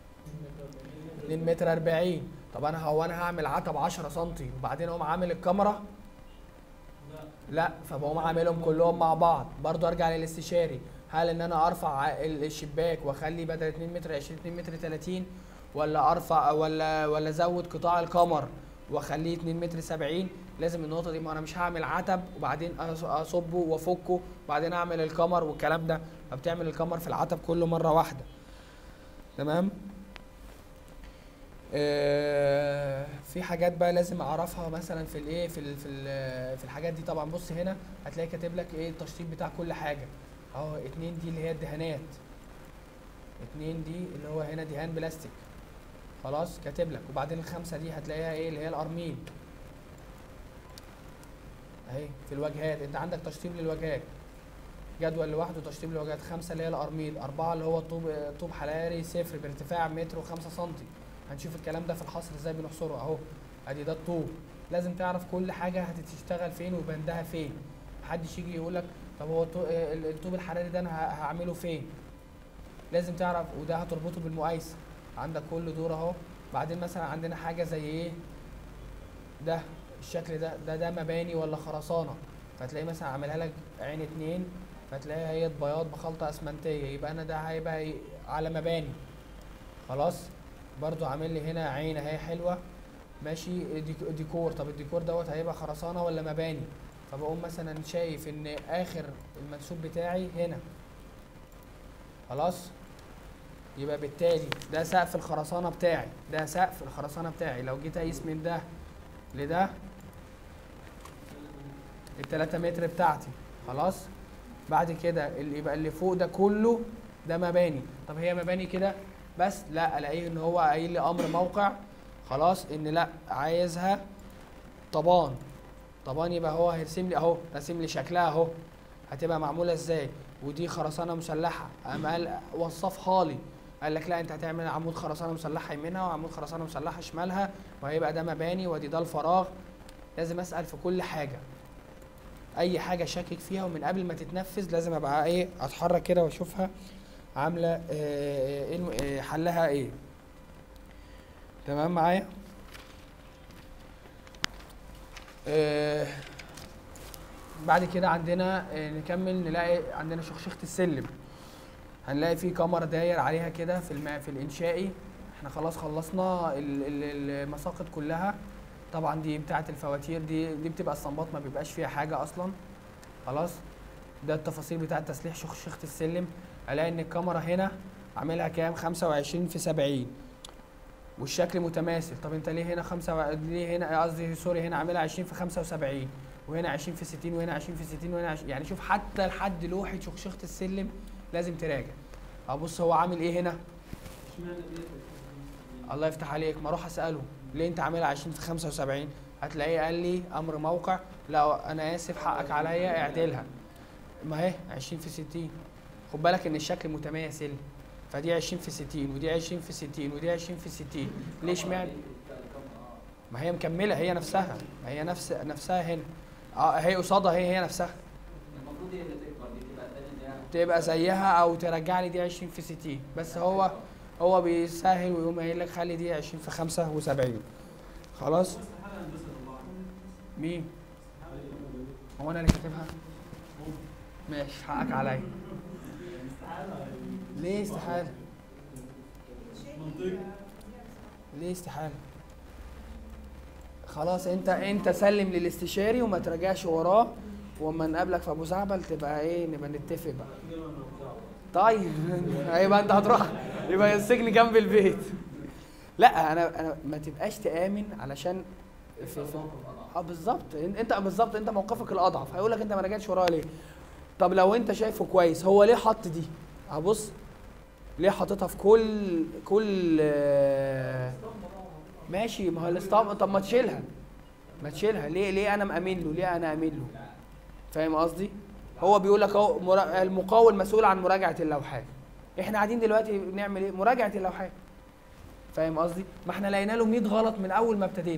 2 متر 40 طب انا هو انا هعمل عتب 10 سم وبعدين اقوم عامل الكاميرا لا فبقوم عاملهم كلهم مع بعض برضو ارجع للاستشاري هل ان انا ارفع ع- ال- الشباك واخلي بدل 2 متر 20 2 متر 30 ولا ارفع ولا ولا ازود قطاع القمر واخليه 2 متر 70 لازم النقطه دي ما انا مش هعمل عتب وبعدين أص- اصبه وافكه وبعدين اعمل القمر والكلام ده فبتعمل القمر في العتب كله مره واحده تمام آه، في حاجات بقى لازم اعرفها مثلا في الايه في ال في ال في الحاجات دي طبعا بص هنا هتلاقي كاتب لك ايه التشطيب بتاع كل حاجه اهو اتنين دي اللي هي الدهانات اتنين دي اللي هو هنا دهان بلاستيك خلاص كاتب لك وبعدين الخمسه دي هتلاقيها ايه اللي هي الارميل اهي في الواجهات انت عندك تشطيب للواجهات جدول لوحده تشطيب للواجهات خمسه اللي هي الارميل اربعه اللي هو الطوب طوب حراري صفر بارتفاع متر وخمسة سنتي هنشوف الكلام ده في الحصر ازاي بنحصره اهو ادي ده الطوب لازم تعرف كل حاجه هتشتغل فين وبندها فين محدش يجي يقول لك طب هو الطو- ال- الطوب الحراري ده انا ه- هعمله فين لازم تعرف وده هتربطه بالمقايسه عندك كل دور اهو بعدين مثلا عندنا حاجه زي ايه ده الشكل ده ده ده مباني ولا خرسانه فتلاقي مثلا عاملها لك عين اتنين فتلاقيها هي بياض بخلطه اسمنتيه يبقى انا ده هيبقى إيه؟ على مباني خلاص برضو عامل لي هنا عين اهي حلوه ماشي ديك- ديكور طب الديكور دوت هيبقى خرسانه ولا مباني فبقوم مثلا شايف ان اخر المنسوب بتاعي هنا خلاص يبقى بالتالي ده سقف الخرسانه بتاعي ده سقف الخرسانه بتاعي لو جيت اقيس من ده لده التلاتة متر بتاعتي خلاص بعد كده اللي يبقى اللي فوق ده كله ده مباني طب هي مباني كده بس لا الاقيه ان هو قايل لي امر موقع خلاص ان لا عايزها طبان طبان يبقى هو هيرسم لي اهو راسم لي شكلها اهو هتبقى معموله ازاي ودي خرسانه مسلحه قام قال وصفها لي قال لك لا انت هتعمل عمود خرسانه مسلحه يمينها وعمود خرسانه مسلحه شمالها وهيبقى ده مباني ودي ده الفراغ لازم اسال في كل حاجه اي حاجه شاكك فيها ومن قبل ما تتنفذ لازم ابقى ايه اتحرك كده واشوفها عامله آه، ايه الم- آه، حلها ايه تمام معايا آه، بعد كده عندنا آه، نكمل نلاقي عندنا شخشخة السلم هنلاقي في كاميرا داير عليها كده في الم... في الانشائي احنا خلاص خلصنا ال- ال- المساقط كلها طبعا دي بتاعه الفواتير دي دي بتبقى الصنبات ما بيبقاش فيها حاجه اصلا خلاص ده التفاصيل بتاعه تسليح شخشخة السلم الاقي ان الكاميرا هنا عاملها كام 25 في 70 والشكل متماثل طب انت ليه هنا خمسة و... ليه هنا قصدي سوري هنا عاملها 20 في 75 وهنا 20 في 60 وهنا 20 في 60 وهنا 20 يعني شوف حتى لحد لوحة شخشخة السلم لازم تراجع ابص هو عامل ايه هنا اشمعنى ديت الله يفتح عليك ما اروح اساله ليه انت عاملها 20 في 75 هتلاقيه قال لي امر موقع لا انا اسف حقك عليا اعدلها ما هي 20 في 60 خد بالك ان الشكل متماثل فدي 20 في 60 ودي 20 في 60 ودي 20 في 60 ليش معنى ما هي مكمله هي نفسها ما هي نفس نفسها هنا اه هي قصادها هي هي نفسها المفروض هي اللي تكبر دي تبقى تاني اللي هي تبقى زيها او ترجع لي دي 20 في 60 بس هو هو بيسهل ويقوم قايل لك خلي دي 20 في 75 خلاص مين هو انا اللي كاتبها ماشي حقك عليا ليه استحاله ليه استحاله خلاص انت انت سلم للاستشاري وما تراجعش وراه واما نقابلك في ابو زعبل تبقى ايه نبقى نتفق بقى طيب يبقى انت هتروح يبقى السجن جنب البيت لا انا انا ما تبقاش تامن علشان في في اه بالظبط إن- انت بالظبط انت موقفك الاضعف هيقول لك انت ما رجعتش وراه ليه طب لو انت شايفه كويس هو ليه حط دي هبص ليه حاططها في كل كل آه، ماشي ما هو الاسطمبة طب ما تشيلها ما تشيلها ليه ليه انا مأمن له ليه انا امن له فاهم قصدي هو بيقول لك اهو مرا- المقاول مسؤول عن مراجعه اللوحات احنا قاعدين دلوقتي بنعمل ايه مراجعه اللوحات فاهم قصدي ما احنا لقينا له 100 غلط من اول ما ابتدينا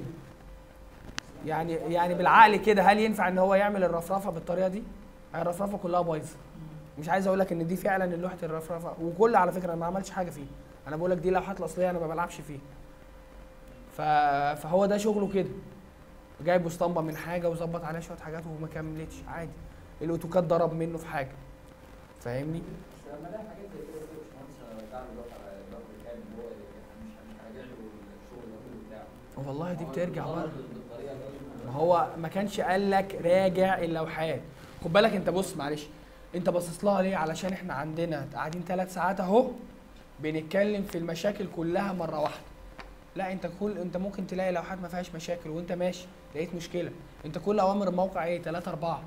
يعني يعني بالعقل كده هل ينفع ان هو يعمل الرفرفه بالطريقه دي هي الرفرفه كلها بايظه مش عايز اقول لك ان دي فعلا لوحه الرفرفه وكل على فكره انا ما عملتش حاجه فيه انا بقول لك دي لوحات الاصليه انا ما بلعبش فيه ف... فهو ده شغله كده جايب اسطمبه من حاجه وظبط عليها شويه حاجات وما كملتش عادي الاوتوكاد ضرب منه في حاجه فاهمني بس لما الاقي حاجات زي كده كده باشمهندس بعمل ضغط على الضغط كامل اللي هو مش مش هراجع له الشغل ده كله بتاعه والله دي بترجع هو برضه بالطريقه دي ما هو ما كانش قال لك راجع اللوحات خد بالك انت بص معلش انت باصص لها ليه علشان احنا عندنا قاعدين ثلاث ساعات اهو بنتكلم في المشاكل كلها مره واحده لا انت كل انت ممكن تلاقي لوحات ما فيهاش مشاكل وانت ماشي لقيت مشكله انت كل اوامر الموقع ايه 3 4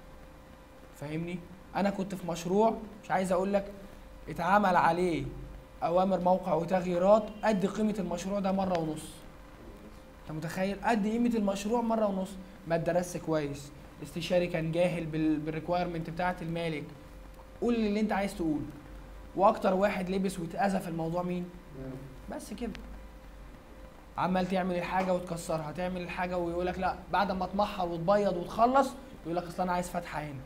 فاهمني انا كنت في مشروع مش عايز اقول لك اتعمل عليه اوامر موقع وتغييرات قد قيمه المشروع ده مره ونص انت متخيل قد قيمه المشروع مره ونص ما اتدرسش كويس الاستشاري كان جاهل بال... بالريكوايرمنت بتاعه المالك قول اللي انت عايز تقوله واكتر واحد لبس واتاذى في الموضوع مين بس كده عمال تعمل الحاجه وتكسرها تعمل الحاجه ويقول لك لا بعد ما تمحر وتبيض وتخلص يقول لك اصل انا عايز فتحه هنا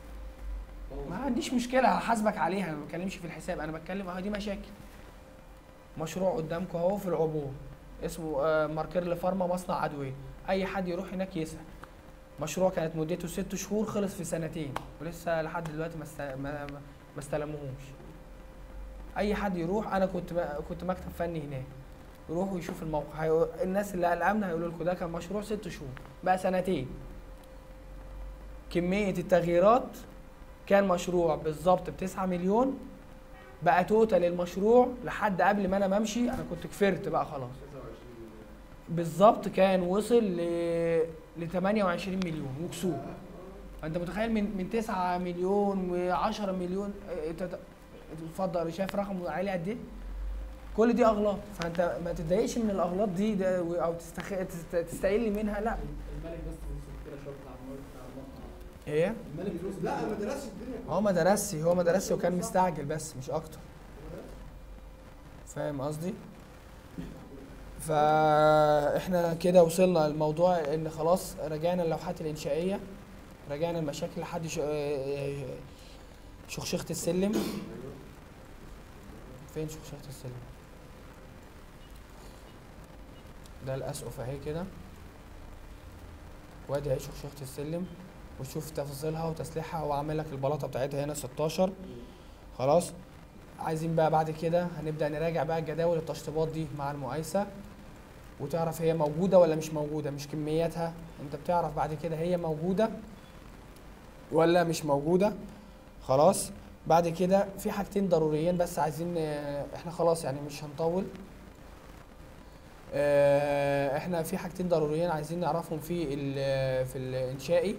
ما عنديش مشكله هحاسبك عليها انا ما بتكلمش في الحساب انا بتكلم اهو دي مشاكل مشروع قدامكم اهو في العبور اسمه آه، ماركير لفارما مصنع ادويه اي حد يروح هناك يسال مشروع كانت مدته ست شهور خلص في سنتين ولسه لحد دلوقتي ما است- ما ما- ما استلموهوش اي حد يروح انا كنت م- كنت مكتب فني هناك يروح ويشوف الموقع هيقول الناس اللي الامن هيقولوا لكم ده كان مشروع ست شهور بقى سنتين كميه التغييرات كان مشروع بالظبط ب 9 مليون بقى توتال المشروع لحد قبل ما انا ما امشي انا كنت كفرت بقى خلاص 29 بالظبط كان وصل ل ل 28 مليون وكسور انت متخيل من من 9 مليون و10 مليون اه، تت- اتفضل شايف رقم عالي قد ايه؟ كل دي اغلاط فانت ما تتضايقش من الاغلاط دي ده او تستخ... تست- تستقل منها لا الملك بس وصل كده شويه بتاع المواد بتاع المصنع ايه الملك فلوس لا ما درسش الدنيا هو ما درسش هو ما درسش وكان مستعجل بس مش اكتر فاهم قصدي فاحنا كده وصلنا للموضوع ان خلاص رجعنا اللوحات الانشائيه رجعنا المشاكل لحد ش- آه، شخشخة السلم فين شخشخة السلم ده الاسقف اهي كده وادي اهي شخشخة السلم وشوف تفاصيلها وتسليحها هو عامل لك البلاطه بتاعتها هنا 16 خلاص عايزين بقى بعد كده هنبدا نراجع بقى الجداول التشطيبات دي مع المقايسه وتعرف هي موجوده ولا مش موجوده مش كمياتها انت بتعرف بعد كده هي موجوده ولا مش موجوده خلاص بعد كده في حاجتين ضروريين بس عايزين آه، احنا خلاص يعني مش هنطول آه، احنا في حاجتين ضروريين عايزين نعرفهم في ال- في الانشائي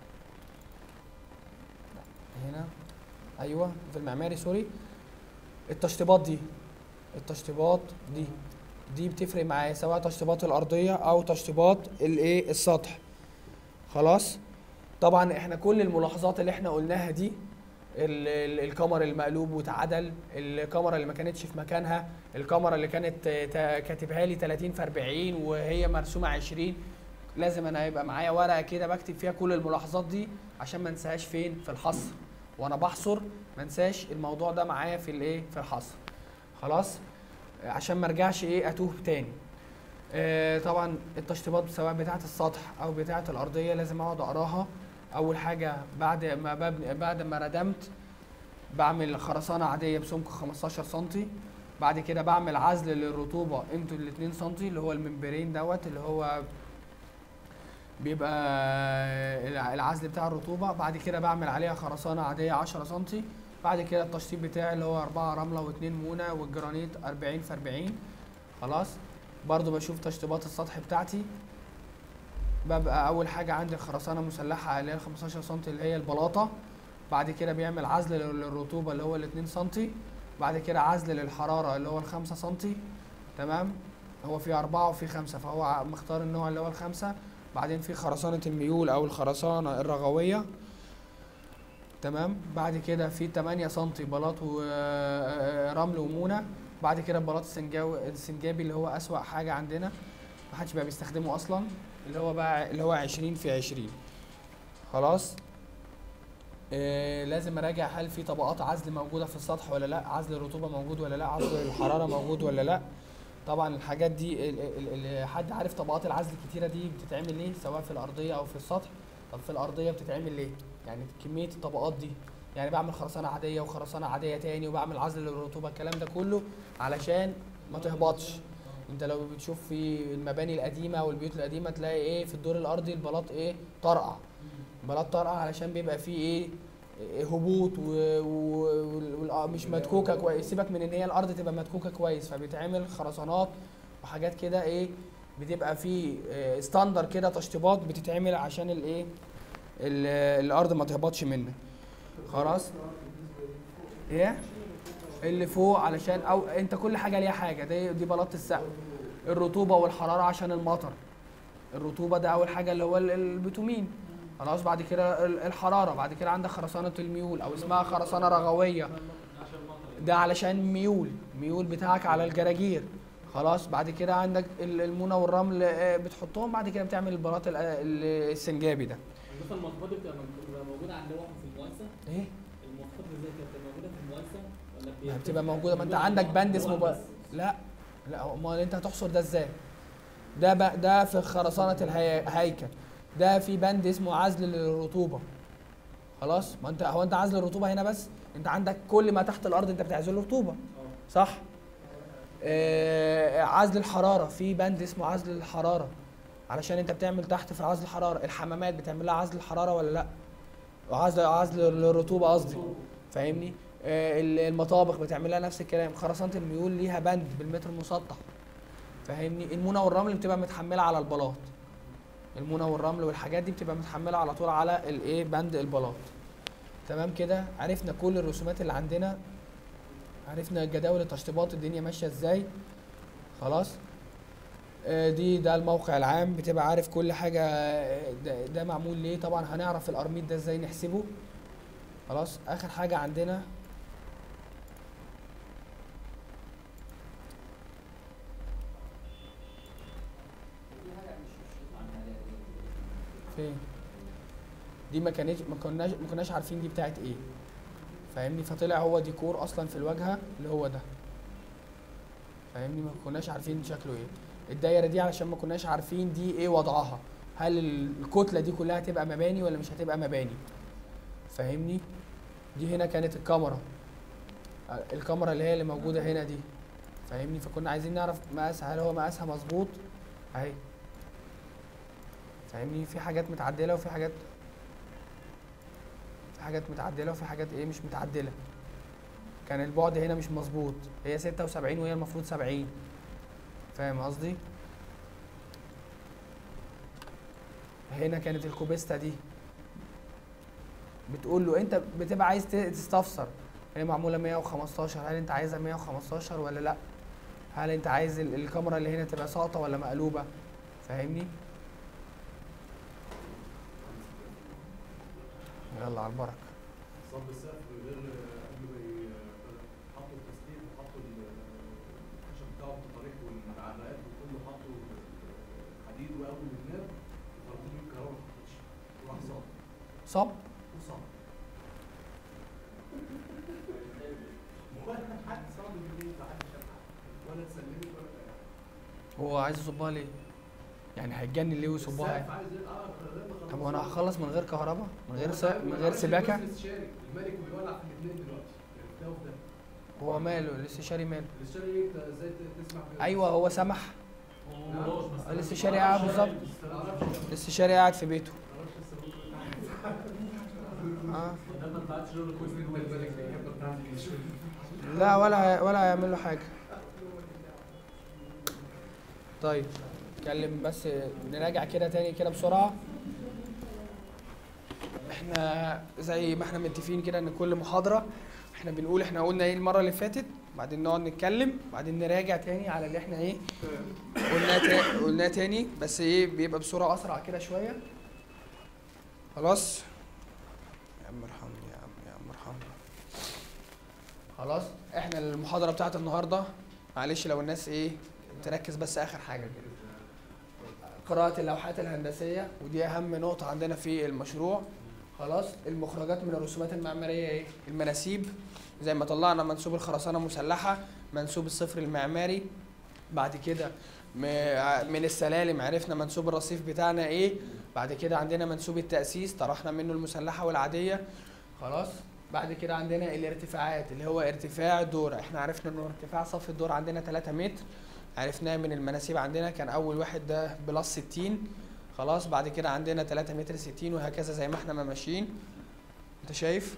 هنا ايوه في المعماري سوري التشطيبات دي التشطيبات دي دي بتفرق معايا سواء تشطيبات الارضيه او تشطيبات الايه السطح خلاص طبعا احنا كل الملاحظات اللي احنا قلناها دي ال- ال- الكاميرا المقلوب واتعدل الكاميرا اللي ما كانتش في مكانها الكاميرا اللي كانت آه، تا- كاتبها لي 30 في 40 وهي مرسومه 20 لازم انا يبقى معايا ورقه كده بكتب فيها كل الملاحظات دي عشان ما انساهاش فين في الحصر وانا بحصر ما انساش الموضوع ده معايا في الايه في الحصر خلاص آه، عشان ما ارجعش ايه اتوه تاني آه، طبعا التشطيبات سواء بتاعه السطح او بتاعه الارضيه لازم اقعد اقراها اول حاجه بعد ما ببني بعد ما ردمت بعمل خرسانه عاديه بسمك 15 سم بعد كده بعمل عزل للرطوبه قيمته ال 2 سم اللي هو الممبرين دوت اللي هو بيبقى الع- العزل بتاع الرطوبه بعد كده بعمل عليها خرسانه عاديه 10 سم بعد كده التشطيب بتاعي اللي هو 4 رمله و2 مونه والجرانيت 40 في 40 خلاص برضو بشوف تشطيبات السطح بتاعتي ببقى اول حاجه عندي الخرسانه مسلحه اللي هي ال 15 سم اللي هي البلاطه بعد كده بيعمل عزل لل- للرطوبه اللي هو ال 2 سم بعد كده عزل للحراره اللي هو ال 5 سم تمام هو في أربعة وفي خمسة فهو ع- مختار النوع اللي هو الخمسة بعدين في خرسانة الميول أو الخرسانة الرغوية تمام بعد كده في 8 سم بلاط ورمل ومونة بعد كده البلاط السنجاوي السنجابي اللي هو أسوأ حاجة عندنا محدش بقى بيستخدمه أصلا اللي هو بقى اللي هو 20 في 20 خلاص آه لازم اراجع هل في طبقات عزل موجوده في السطح ولا لا عزل الرطوبه موجود ولا لا عزل الحراره موجود ولا لا طبعا الحاجات دي ال- ال- ال- حد عارف طبقات العزل الكتيره دي بتتعمل ليه سواء في الارضيه او في السطح طب في الارضيه بتتعمل ليه يعني كميه الطبقات دي يعني بعمل خرسانه عاديه وخرسانه عاديه تاني وبعمل عزل للرطوبه الكلام ده كله علشان ما تهبطش انت لو بتشوف في المباني القديمه او البيوت القديمه تلاقي ايه في الدور الارضي البلاط ايه طرقع بلاط طرقع علشان بيبقى فيه ايه إيه هبوط و... و... وال- مش مدكوكه كويس سيبك من ان هي الارض تبقى مدكوكه كويس فبيتعمل خرسانات وحاجات كده ايه بتبقى في إيه ستاندر كده تشطيبات بتتعمل عشان الايه ال- الارض ما تهبطش منك خلاص ايه اللي فوق علشان او انت كل حاجه ليها حاجه دي دي بلاط السقف الرطوبه والحراره عشان المطر الرطوبه ده اول حاجه اللي هو ال- البيتومين خلاص بعد كده ال- الحراره بعد كده عندك خرسانه الميول او اسمها خرسانه رغويه ده علشان ميول ميول بتاعك على الجراجير خلاص بعد كده عندك ال- المونه والرمل آه، بتحطهم بعد كده بتعمل البلاط ال- ال- السنجابي ده النقطة المواصفات دي بتبقى بتبقى موجودة عند لوحة في المقايسة ايه المواصفات اللي زي كده بتبقى موجودة في المقايسة ولا ما بتبقى بتبقى موجوده ما انت عندك بند اسمه بقى لا لا امال انت هتحصر ده ازاي ده بقى ده في خرسانه الهيكل ده في بند اسمه عزل للرطوبه خلاص ما انت هو انت عزل الرطوبه هنا بس انت عندك كل ما تحت الارض انت بتعزل رطوبه صح آه عزل الحراره في بند اسمه عزل الحراره علشان انت بتعمل تحت في عزل الحراره الحمامات بتعمل لها عزل الحراره ولا لا وعزل عزل الرطوبه قصدي فاهمني آه، ال- المطابخ بتعمل لها نفس الكلام خرسانه الميول ليها بند بالمتر المسطح فاهمني المونه والرمل بتبقى متحمله على البلاط المونه والرمل والحاجات دي بتبقى متحمله على طول على الايه بند البلاط تمام كده عرفنا كل الرسومات اللي عندنا عرفنا جداول التشطيبات الدنيا ماشيه ازاي خلاص آه، دي ده الموقع العام بتبقى عارف كل حاجة آه، ده, ده معمول ليه طبعا هنعرف القرميط ده ازاي نحسبه خلاص اخر حاجة عندنا في حاجه مش مش يطلع من عليها دي. فين دي ما كانتش ما كناش ما كناش عارفين دي بتاعت ايه فاهمني فطلع هو ديكور اصلا في الواجهه اللي هو ده فاهمني ما كناش عارفين شكله ايه الدايره دي علشان ما كناش عارفين دي ايه وضعها هل ال- الكتله دي كلها هتبقى مباني ولا مش هتبقى مباني فاهمني دي هنا كانت الكاميرا آه، الكاميرا اللي هي اللي موجوده هنا دي فاهمني فكنا عايزين نعرف مقاسها هل هو مقاسها مظبوط اهي فاهمني في حاجات متعدله وفي حاجات في حاجات متعدله وفي حاجات ايه مش متعدله كان البعد هنا مش مظبوط هي 76 وهي المفروض 70 فاهم قصدي هنا كانت الكوبيستا دي بتقول له انت بتبقى عايز ت- تستفسر هي معموله 115 هل انت عايزها 115 ولا لا هل انت عايز ال- الكاميرا اللي هنا تبقى ساقطه ولا مقلوبه فاهمني يلا على البركه صب السقف غير قبل ما ي- حطوا التسليك وحطوا ال- الخشب بتاعه بالطريق والعلاقات وكله حطوا حديد وقبل الجناب وفرموا له الكهرباء ما حطتش راح صاب صب وصاب ولا حد صاب بالليل ولا حد شاف حد ولا اتسلمت ولا أي حاجة. هو عايز يصبها ليه يعني هيتجنن ليه ويصبها السقف يعني؟ عايز ايه اه الخرابات طب وانا خلاص. هخلص من غير كهرباء من غير هو س... تعب- من غير عارف سباكه الجزء الاستشاري الملك بيولع في الاثنين دلوقتي يعني ده وده هو ماله الاستشاري ماله الاستشاري ايه انت ازاي ت- تسمح بيه؟ ايوه هو سمح نعم. الاستشاري قاعد بالظبط ما اعرفش الاستشاري قاعد في بيته ما اعرفش لسه اه ده ما طلعتش له كويس انت الملك الكبه بتاعتي لا ولا هي- ولا هيعمل له حاجه طيب اتكلم بس نراجع كده تاني كده بسرعه احنا زي ما احنا متفقين كده ان كل محاضره احنا بنقول احنا قلنا ايه المره اللي فاتت بعدين نقعد نتكلم بعدين نراجع تاني على اللي احنا ايه قلناه تا- قلناه تاني بس ايه بيبقى بسرعه اسرع كده شويه خلاص يا عم ارحمني يا عم يا عم ارحمني خلاص احنا المحاضره بتاعت النهارده معلش لو الناس ايه تركز بس اخر حاجه كده قراءة اللوحات الهندسية ودي أهم نقطة عندنا في المشروع خلاص المخرجات من الرسومات المعمارية إيه؟ المناسيب زي ما طلعنا منسوب الخرسانة مسلحة منسوب الصفر المعماري بعد كده م- من السلالم عرفنا منسوب الرصيف بتاعنا إيه بعد كده عندنا منسوب التأسيس طرحنا منه المسلحة والعادية خلاص بعد كده عندنا الارتفاعات اللي هو ارتفاع الدور احنا عرفنا انه ارتفاع صف الدور عندنا 3 متر عرفناه من المناسيب عندنا كان اول واحد ده بلس 60 خلاص بعد كده عندنا 3 متر 60 وهكذا زي ما احنا ما ماشيين انت شايف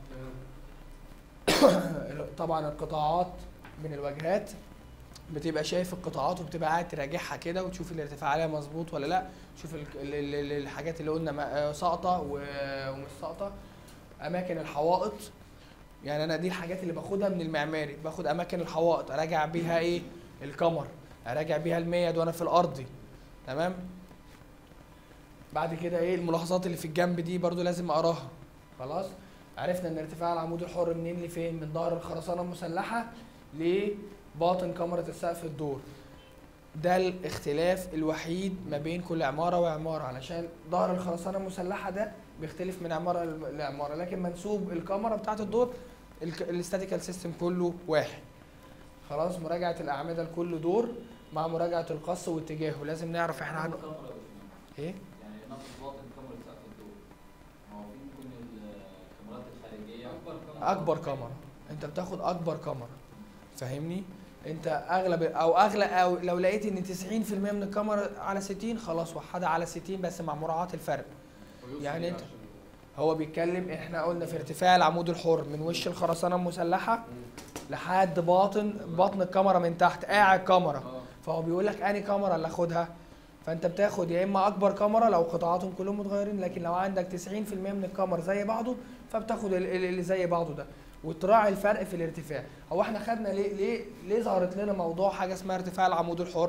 طبعا القطاعات من الواجهات بتبقى شايف القطاعات وبتبقى قاعد تراجعها كده وتشوف الارتفاع عليها مظبوط ولا لا تشوف ال- ال- ال- ال- الحاجات اللي قلنا ما- ساقطه و- ومش ساقطه اماكن الحوائط يعني انا دي الحاجات اللي باخدها من المعماري باخد اماكن الحوائط اراجع بيها ايه الكمر اراجع بيها الميد وانا في الارضي تمام بعد كده ايه الملاحظات اللي في الجنب دي برضو لازم اقراها خلاص عرفنا ان ارتفاع العمود الحر منين لفين من ظهر الخرسانه المسلحه لباطن كاميرا السقف الدور ده الاختلاف الوحيد ما بين كل عماره وعماره علشان ظهر الخرسانه المسلحه ده بيختلف من عماره لعماره لكن منسوب الكاميرا بتاعه الدور الاستاتيكال سيستم كله واحد خلاص مراجعه الاعمده لكل دور مع مراجعه القص واتجاهه لازم نعرف احنا هن... كاميرا يا باشمهندس. ايه يعني نفس باطن كاميرا سقف الدور ما هو في ممكن الكاميرات الخارجيه اكبر كاميرا اكبر كاميرا انت بتاخد اكبر كاميرا فاهمني انت اغلب او اغلب او لو لقيت ان 90% من الكاميرا على 60 خلاص وحدها على 60 بس مع مراعاه الفرق يعني انت هو بيتكلم احنا قلنا في ارتفاع العمود الحر من وش الخرسانه المسلحه لحد باطن بطن الكاميرا من تحت قاع الكاميرا فهو بيقول لك انهي كاميرا اللي اخدها فانت بتاخد يا اما اكبر كاميرا لو قطاعاتهم كلهم متغيرين لكن لو عندك 90% من الكاميرا زي بعضه فبتاخد ال- ال- اللي زي بعضه ده وتراعي الفرق في الارتفاع هو احنا خدنا ليه ليه ليه ظهرت لنا موضوع حاجه اسمها ارتفاع العمود الحر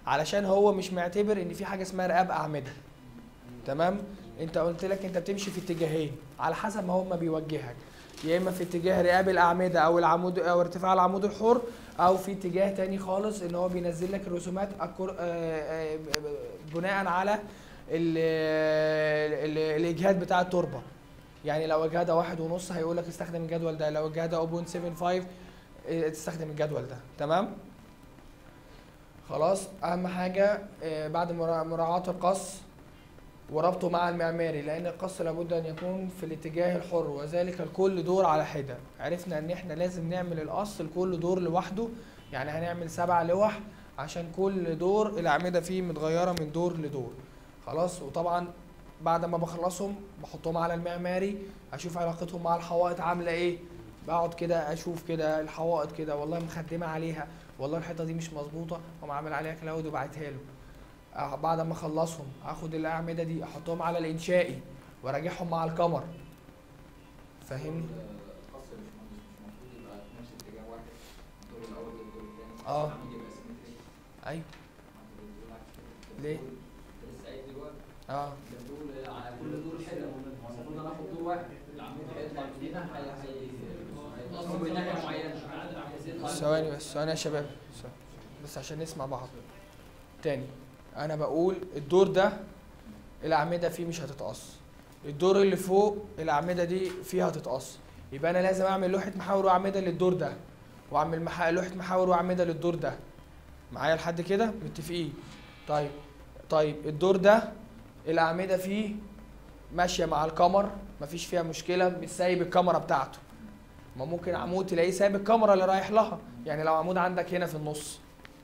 علشان هو مش معتبر ان في حاجه اسمها رقاب اعمده تمام انت قلت لك انت بتمشي في اتجاهين على حسب ما هو ما بيوجهك يا اما في اتجاه رقاب الاعمده او العمود او ارتفاع العمود الحر او في اتجاه تاني خالص ان هو بينزل لك الرسومات أكر... آه، آه، بناء على ال... ال... الاجهاد بتاع التربه يعني لو اجهادها واحد ونص هيقول لك استخدم الجدول ده لو اجهادها 0.75 آه، تستخدم الجدول ده تمام خلاص اهم حاجه آه، بعد مرا- مراعاه القص وربطه مع المعماري لان القص لابد ان يكون في الاتجاه الحر وذلك لكل دور على حده عرفنا ان احنا لازم نعمل القص لكل دور لوحده يعني هنعمل سبع لوح عشان كل دور الاعمده فيه متغيره من دور لدور خلاص وطبعا بعد ما بخلصهم بحطهم على المعماري اشوف علاقتهم مع الحوائط عامله ايه بقعد كده اشوف كده الحوائط كده والله مخدمه عليها والله الحيطه دي مش مظبوطه اقوم عامل عليها كلاود وبعتها له آه، بعد ما اخلصهم اخد الاعمده دي احطهم على الانشائي وراجعهم مع الكمر فاهمني الخاص مش مش المفروض يبقى في نفس اتجاه واحد الدور الاول والدور الثاني آه. العمود يبقى سيمتري ايوه ليه؟ ليه؟ لسه قايل دلوقتي اه ده بتقول على كل دور حده المفروض انا اخد دور واحد العمود هيطلع من هنا هي هي هيتقسم من ناحيه معينه عايز يطلع من ثواني بس ثواني يا شباب ثواني. بس عشان نسمع بعض تاني انا بقول الدور ده الاعمده فيه مش هتتقص الدور اللي فوق الاعمده دي فيها هتتقص يبقى انا لازم اعمل لوحه محاور واعمده للدور ده واعمل مح... لوحه محاور واعمده للدور ده معايا لحد كده متفقين طيب طيب الدور ده الاعمده فيه ماشيه مع الكمر مفيش فيها مشكله مش سايب الكاميرا بتاعته ما ممكن عمود تلاقيه سايب الكاميرا اللي رايح لها يعني لو عمود عندك هنا في النص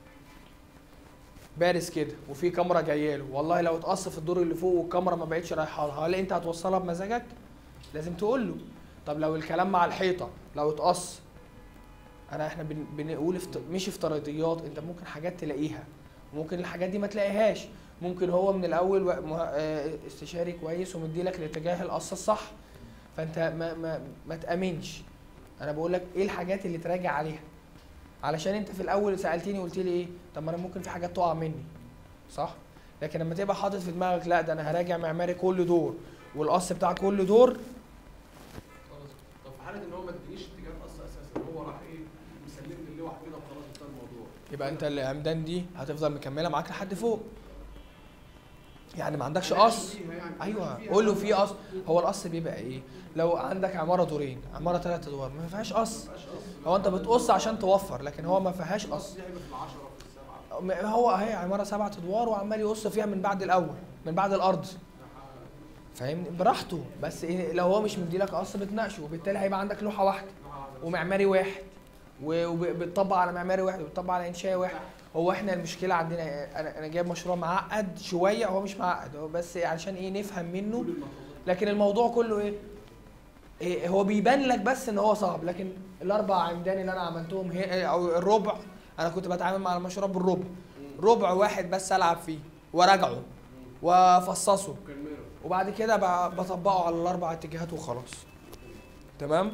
بارز كده وفي كاميرا جايه له والله لو اتقص في الدور اللي فوق والكاميرا ما بقتش رايحه لها هل انت هتوصلها بمزاجك لازم تقول له طب لو الكلام مع الحيطه لو اتقص انا احنا بن بنقول افت... مش افتراضيات انت ممكن حاجات تلاقيها ممكن الحاجات دي ما تلاقيهاش ممكن هو من الاول و... مه... آه، استشاري كويس ومدي لك الاتجاه القص الصح فانت ما ما ما تامنش انا بقول لك ايه الحاجات اللي تراجع عليها علشان انت في الاول سالتني قلت لي ايه طب ما انا ممكن في حاجات تقع مني صح لكن لما تبقى حاطط في دماغك لا ده انا هراجع معماري كل دور والقص بتاع كل دور خلاص طب في حاله ان هو ما ادينيش اتجاه قص اساسا هو راح ايه مسلمني اللوح كده وخلاص انتهى الموضوع يبقى انت العمدان دي هتفضل مكمله معاك لحد فوق يعني ما عندكش قص فيها يعني ايوه فيها قول له في قص هو القص بيبقى ايه لو عندك عماره دورين عماره ثلاث ادوار ما فيهاش قص ما فيهاش قص. هو انت بتقص عشان توفر لكن هو ما فيهاش قص قص دي هيبقى في العشرة في السبعة م- هو اهي عماره سبعة ادوار وعمال يقص فيها من بعد الاول من بعد الارض فاهمني براحته بس إيه لو هو مش مديلك قص بتناقشه وبالتالي هيبقى عندك لوحه واحده ومعماري واحد و- وبتطبق على معماري واحد وبتطبق على انشائي واحد هو احنا المشكله عندنا إيه؟ انا انا جايب مشروع معقد شويه هو مش معقد هو بس عشان ايه نفهم منه لكن الموضوع كله ايه إيه هو بيبان لك بس ان هو صعب لكن الاربع عمدان اللي انا عملتهم هي او الربع انا كنت بتعامل مع المشروع بالربع ربع واحد بس العب فيه وراجعه وافصصه كان وبعد كده ب- بطبقه على الاربع اتجاهات وخلاص تمام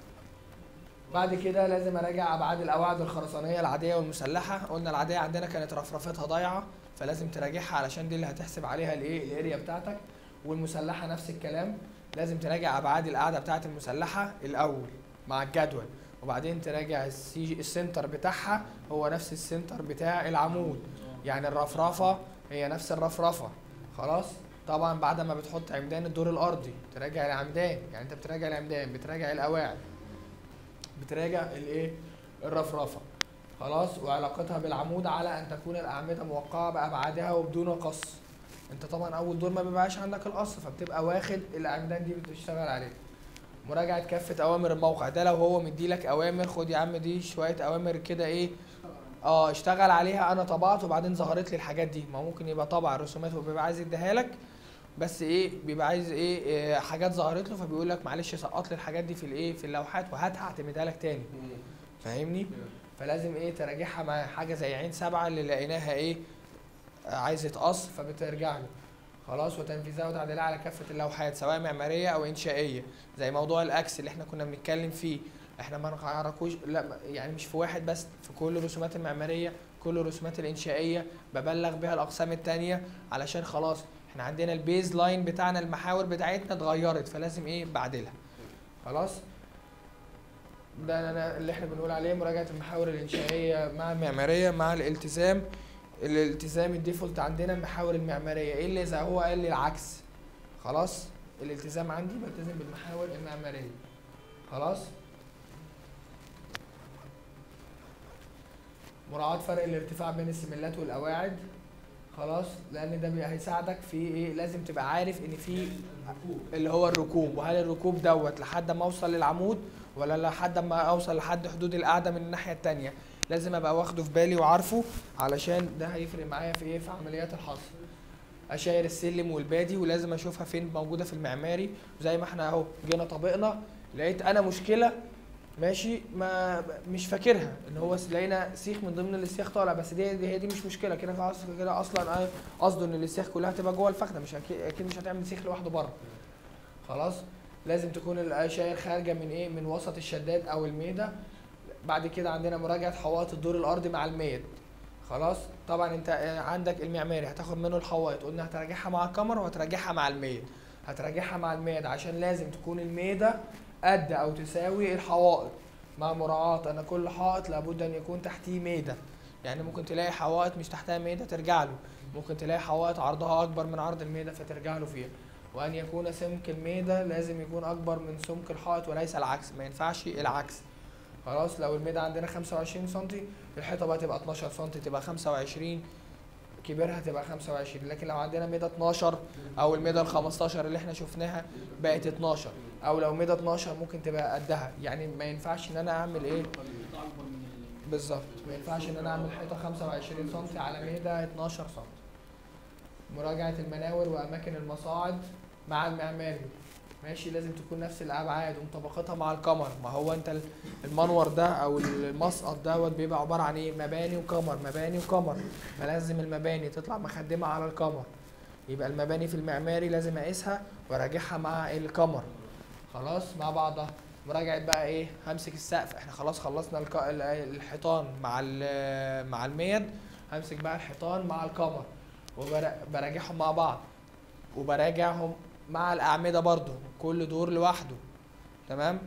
بعد كده لازم اراجع ابعاد القواعد الخرسانيه العاديه والمسلحه قلنا العاديه عندنا كانت رفرفتها ضايعه فلازم تراجعها علشان دي اللي هتحسب عليها الايه الاريا بتاعتك والمسلحه نفس الكلام لازم تراجع ابعاد القاعده بتاعه المسلحه الاول مع الجدول وبعدين تراجع السي السنتر بتاعها هو نفس السنتر بتاع العمود يعني الرفرفه هي نفس الرفرفه خلاص طبعا بعد ما بتحط عمدان الدور الارضي تراجع العمدان يعني انت بتراجع العمدان بتراجع القواعد بتراجع الايه الرفرفه خلاص وعلاقتها بالعمود على ان تكون الاعمده موقعه بابعادها وبدون قص انت طبعا اول دور ما بيبقاش عندك القص فبتبقى واخد العمدان دي بتشتغل عليها مراجعه كافه اوامر الموقع ده لو هو مديلك اوامر خد يا عم دي شويه اوامر كده ايه اه اشتغل عليها انا طبعت وبعدين ظهرت لي الحاجات دي ما ممكن يبقى طبع الرسومات وبيبقى عايز يديها لك بس ايه بيبقى عايز ايه, إيه حاجات ظهرت له فبيقول لك معلش سقط لي الحاجات دي في الايه في اللوحات وهاتها اعتمدها لك تاني فاهمني فلازم ايه تراجعها مع حاجه زي عين سبعه اللي لقيناها ايه آه، عايز يتقص فبترجع له خلاص وتنفيذها وتعديلها على كافه اللوحات سواء معماريه او انشائيه زي موضوع الاكس اللي احنا كنا بنتكلم فيه احنا ما نعرفوش لا ما- يعني مش في واحد بس في كل الرسومات المعماريه كل الرسومات الانشائيه ببلغ بيها الاقسام التانية علشان خلاص احنا عندنا البيز لاين بتاعنا المحاور بتاعتنا اتغيرت فلازم ايه بعدلها خلاص ده أنا اللي احنا بنقول عليه مراجعه المحاور الانشائيه مع المعماريه مع الالتزام الالتزام الديفولت عندنا المحاور المعماريه ايه اللي اذا هو قال لي العكس خلاص الالتزام عندي بلتزم بالمحاور المعماريه خلاص مراعاة فرق الارتفاع بين السملات والقواعد خلاص لان ده بي- هيساعدك في ايه لازم تبقى عارف ان في اللي هو الركوب وهل الركوب دوت لحد ما اوصل للعمود ولا لحد ما اوصل لحد حدود القاعده من الناحيه التانية لازم ابقى واخده في بالي وعارفه علشان ده هيفرق معايا في ايه في عمليات الحصر اشاير السلم والبادي ولازم اشوفها فين موجوده في المعماري زي ما احنا اهو جينا طبقنا لقيت انا مشكله ماشي ما مش فاكرها ان هو س- لقينا سيخ من ضمن السياخ طالع بس دي, دي هي دي مش مشكله كده خلاص كده اصلا آه، قصده ان السياخ كلها تبقى جوه الفخده مش اكيد اكيد مش هتعمل سيخ لوحده بره خلاص لازم تكون الاشاير خارجه من ايه من وسط الشداد او الميده بعد كده عندنا مراجعه حوائط الدور الارضي مع الميد خلاص طبعا انت آه، عندك المعماري هتاخد منه الحوائط قلنا هتراجعها مع الكاميرا وهتراجعها مع الميد هتراجعها مع الميد عشان لازم تكون الميده قد او تساوي الحوائط مع مراعاة ان كل حائط لابد ان يكون تحتيه ميدة يعني ممكن تلاقي حوائط مش تحتها ميدة ترجع له ممكن تلاقي حوائط عرضها اكبر من عرض الميدة فترجع له فيها وان يكون سمك الميدة لازم يكون اكبر من سمك الحائط وليس العكس ما ينفعش العكس خلاص لو الميدة عندنا 25 سم الحيطة بقى تبقى 12 سم تبقى 25 كبرها تبقى 25 لكن لو عندنا ميدة 12 او الميدة ال 15 اللي احنا شفناها بقت 12 او لو ميدة 12 ممكن تبقى قدها يعني ما ينفعش ان انا اعمل ايه قطاع اكبر من ال- بالظبط ما ينفعش ان انا اعمل حيطه 25 سم على ميده 12 سم مراجعه المناور واماكن المصاعد مع المعماري ماشي لازم تكون نفس الابعاد ومطابقتها مع القمر ما هو انت ال- المنور ده او المسقط دوت بيبقى عباره عن ايه مباني وقمر مباني وقمر فلازم المباني تطلع مخدمه على القمر يبقى المباني في المعماري لازم اقيسها واراجعها مع القمر خلاص مع بعضها مراجعه بقى ايه همسك السقف احنا خلاص خلصنا الك... ال- الحيطان مع ال- مع الميد همسك بقى الحيطان مع القمر وبراجعهم مع بعض وبراجعهم مع الاعمده برضو كل دور لوحده تمام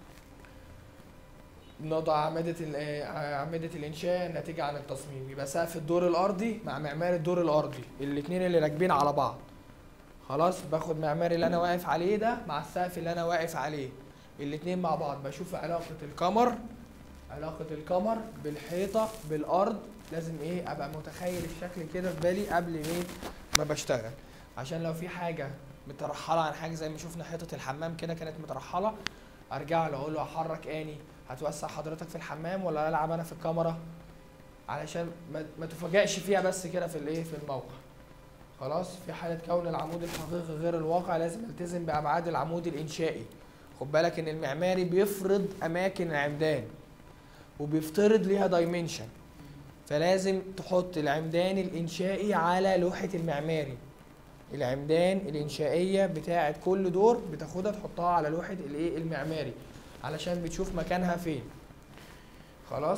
نضع أعمدة ال- آه، أعمدة الإنشاء الناتجة عن التصميم يبقى سقف الدور الأرضي مع معمار الدور الأرضي الاتنين اللي راكبين على بعض خلاص باخد معماري اللي أنا واقف عليه ده مع السقف اللي أنا واقف عليه الاتنين مع بعض بشوف علاقة القمر علاقة القمر بالحيطة بالأرض لازم إيه أبقى متخيل الشكل كده في بالي قبل إيه ما بشتغل عشان لو في حاجة مترحلة عن حاجة زي ما شفنا حيطة الحمام كده كانت مترحلة أرجع له أقول له أحرك آني هتوسع حضرتك في الحمام ولا العب انا في الكاميرا علشان ما, ما تفاجئش فيها بس كده في الايه في الموقع خلاص في حاله كون العمود الحقيقي غير الواقع لازم التزم بابعاد العمود الانشائي خد بالك ان المعماري بيفرض اماكن العمدان وبيفترض ليها دايمنشن فلازم تحط العمدان الانشائي على لوحه المعماري العمدان الانشائيه بتاعه كل دور بتاخدها تحطها على لوحه الايه المعماري علشان بتشوف مكانها فين خلاص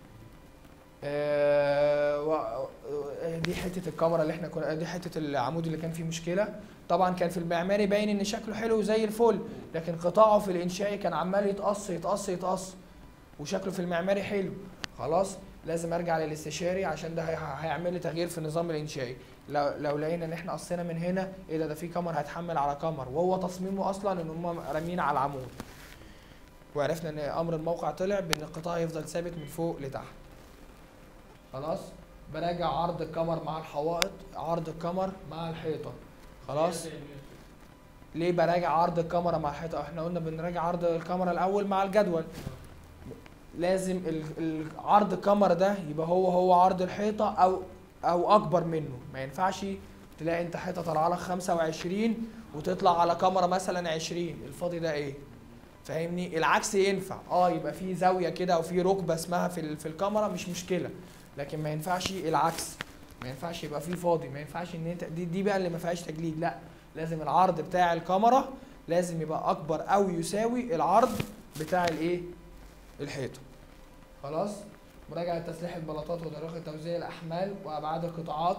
آه و- و- دي حته الكاميرا اللي احنا كنا دي حته العمود اللي كان فيه مشكله طبعا كان في المعماري باين ان شكله حلو زي الفل لكن قطاعه في الانشائي كان عمال يتقص يتقص يتقص وشكله في المعماري حلو خلاص لازم ارجع للاستشاري عشان ده هي- هيعمل لي تغيير في النظام الانشائي لو لو لقينا ان احنا قصينا من هنا ايه ده ده في كاميرا هيتحمل على كاميرا وهو تصميمه اصلا ان هم رامين على العمود وعرفنا ان امر الموقع طلع بان القطاع يفضل ثابت من فوق لتحت خلاص براجع عرض الكمر مع الحوائط عرض الكمر مع الحيطه خلاص ليه براجع عرض الكاميرا مع الحيطه احنا قلنا بنراجع عرض الكاميرا الاول مع الجدول لازم ال- ال- عرض الكاميرا ده يبقى هو هو عرض الحيطه او او اكبر منه ما ينفعش تلاقي انت حيطه طالعه لك 25 وتطلع على كاميرا مثلا 20 الفاضي ده ايه فاهمني العكس ينفع اه يبقى في زاويه كده او في ركبه اسمها في ال- في الكاميرا مش مشكله لكن ما ينفعش العكس ما ينفعش يبقى في فاضي ما ينفعش ان انت دي, دي بقى اللي ما فيهاش تجليد لا لازم العرض بتاع الكاميرا لازم يبقى اكبر او يساوي العرض بتاع الايه الحيطه خلاص مراجعه تسليح البلاطات وطريقه توزيع الاحمال وابعاد القطاعات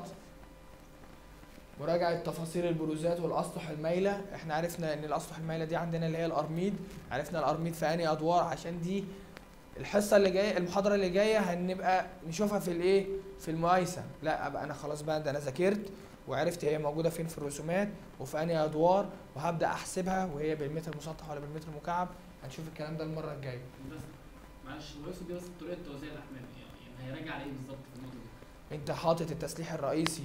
مراجعه تفاصيل البروزات والاسطح المايله احنا عرفنا ان الاسطح المايله دي عندنا اللي هي الارميد عرفنا الارميد في انهي ادوار عشان دي الحصه اللي جايه المحاضره اللي جايه هنبقى نشوفها في الايه في المقايسه لا ابقى انا خلاص بقى ده انا ذاكرت وعرفت هي موجوده فين في الرسومات وفي انهي ادوار وهبدا احسبها وهي بالمتر مسطح ولا بالمتر مكعب هنشوف الكلام ده المره الجايه بس معلش هو يقصد بيه بس طريقه توزيع الاحمال يعني هيراجع على ايه بالظبط في النقطه دي؟ انت حاطط التسليح الرئيسي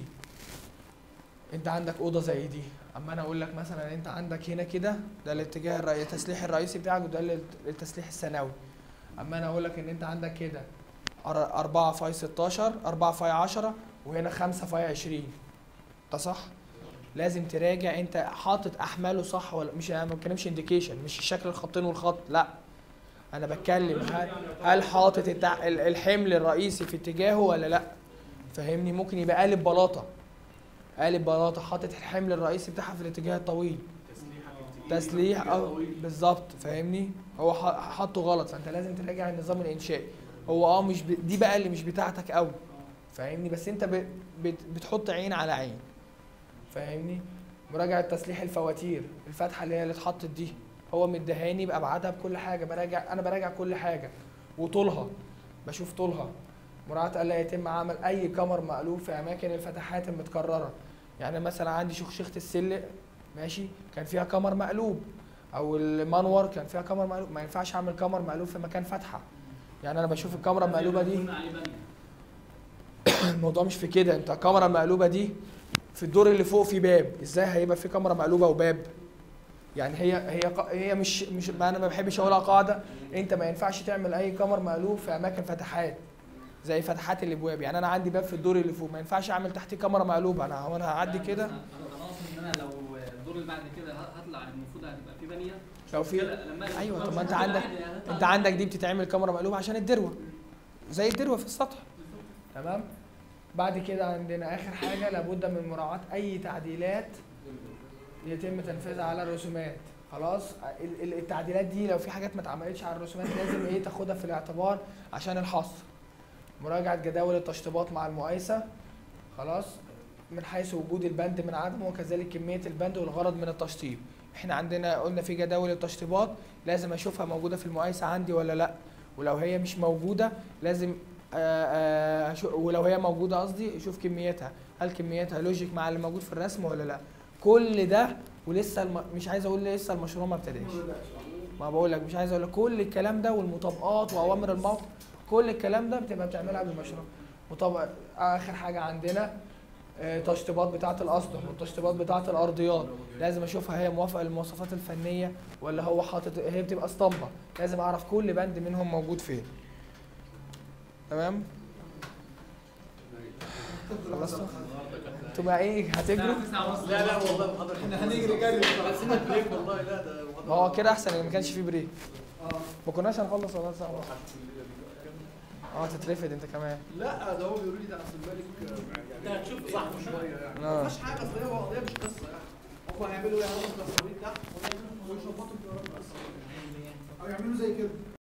انت عندك اوضه زي دي اما انا اقول لك مثلا انت عندك هنا كده ده الاتجاه الرئيسي التسليح الرئيسي بتاعك وده ال- التسليح الثانوي اما انا اقول لك ان انت عندك كده 4 فاي 16 4 فاي 10 وهنا 5 فاي 20 ده صح لازم تراجع انت حاطط احماله صح ولا مش انا ما بتكلمش انديكيشن مش شكل الخطين والخط لا انا بتكلم هل هل حاطط التع- ال- الحمل الرئيسي في اتجاهه ولا لا فاهمني ممكن يبقى قالب بلاطه قالب بلاطه حاطط الحمل الرئيسي بتاعها في الاتجاه الطويل تسليح اه بالظبط فاهمني هو ح- حاطه غلط فانت لازم تراجع النظام الانشائي هو اه مش ب... دي بقى اللي مش بتاعتك قوي فاهمني بس انت ب... بت... بتحط عين على عين فاهمني مراجعه تسليح الفواتير الفتحه اللي هي اللي اتحطت دي هو مديهاني بابعادها بكل حاجه براجع انا براجع كل حاجه وطولها بشوف طولها مراعاة ألا يتم عمل أي كمر مقلوب في أماكن الفتحات المتكررة يعني مثلا عندي شخشخة السلق ماشي كان فيها كمر مقلوب أو المنور كان فيها كمر مقلوب ما ينفعش أعمل كمر مقلوب في مكان فتحة يعني أنا بشوف الكاميرا المقلوبة دي قلنا عليه بني الموضوع مش في كده انت الكاميرا المقلوبه دي في الدور اللي فوق في باب ازاي هيبقى في كاميرا مقلوبه وباب يعني هي هي ق- هي مش مش ما انا ما بحبش اقولها قاعده انت ما ينفعش تعمل اي كاميرا مقلوب في اماكن فتحات زي فتحات الابواب يعني انا عندي باب في الدور اللي فوق ما ينفعش اعمل تحتيه كاميرا مقلوبه انا هو انا هعدي لا، كده بس انا أنا اقصد ان انا لو الدور اللي بعد كده هطلع المفروض هتبقى في بانيه لو في كده لما أجي ايوه أشوف طب ما انت كده عندك عادي هطلع انت عندك دي بتتعمل كاميرا مقلوبه عشان الدروه زي الدروه في السطح تمام بعد كده عندنا اخر حاجه لابد من مراعاه اي تعديلات يتم تنفيذها على الرسومات خلاص ال- ال- التعديلات دي لو في حاجات ما اتعملتش على الرسومات لازم ايه تاخدها في الاعتبار عشان الحصر مراجعه جداول التشطيبات مع المقايسه خلاص من حيث وجود البند من عدمه وكذلك كميه البند والغرض من التشطيب احنا عندنا قلنا في جداول التشطيبات لازم اشوفها موجوده في المقايسه عندي ولا لا ولو هي مش موجوده لازم آه، آه، أشو- ولو هي موجوده قصدي اشوف كميتها هل كميتها لوجيك مع اللي موجود في الرسم ولا لا كل ده ولسه الم... مش عايز اقول لسه المشروع ما ابتداش ما بقول لك مش عايز اقول لك كل الكلام ده والمطابقات واوامر الموقع كل الكلام ده بتبقى بتعملها قبل المشروع مطابق اخر حاجه عندنا آه، تشطيبات بتاعه الاسطح والتشطيبات بتاعه الارضيات لازم اشوفها هي موافقه للمواصفات الفنيه ولا هو حاطط هي بتبقى اسطمبه لازم اعرف كل بند منهم موجود فين تمام خلصتوا انتوا بقى ايه هتجروا ساعة ونص لا لا والله محاضرة احنا هنجري جري بس ما بريك والله لا ده محاضرة ما هو كده احسن ان ما كانش فيه بريك ما كناش هنخلص والله ساعه ونص اه تترفد انت كمان لا ده هو بيقولوا لي ده اصل الملك انت هتشوف صح شويه يعني آه. ما فيهاش حاجه اصل هو قضيه مش قصه يعني هم هيعملوا ايه هيعملوا تصوير تحت ويظبطوا الدورات بس او يعملوا زي كده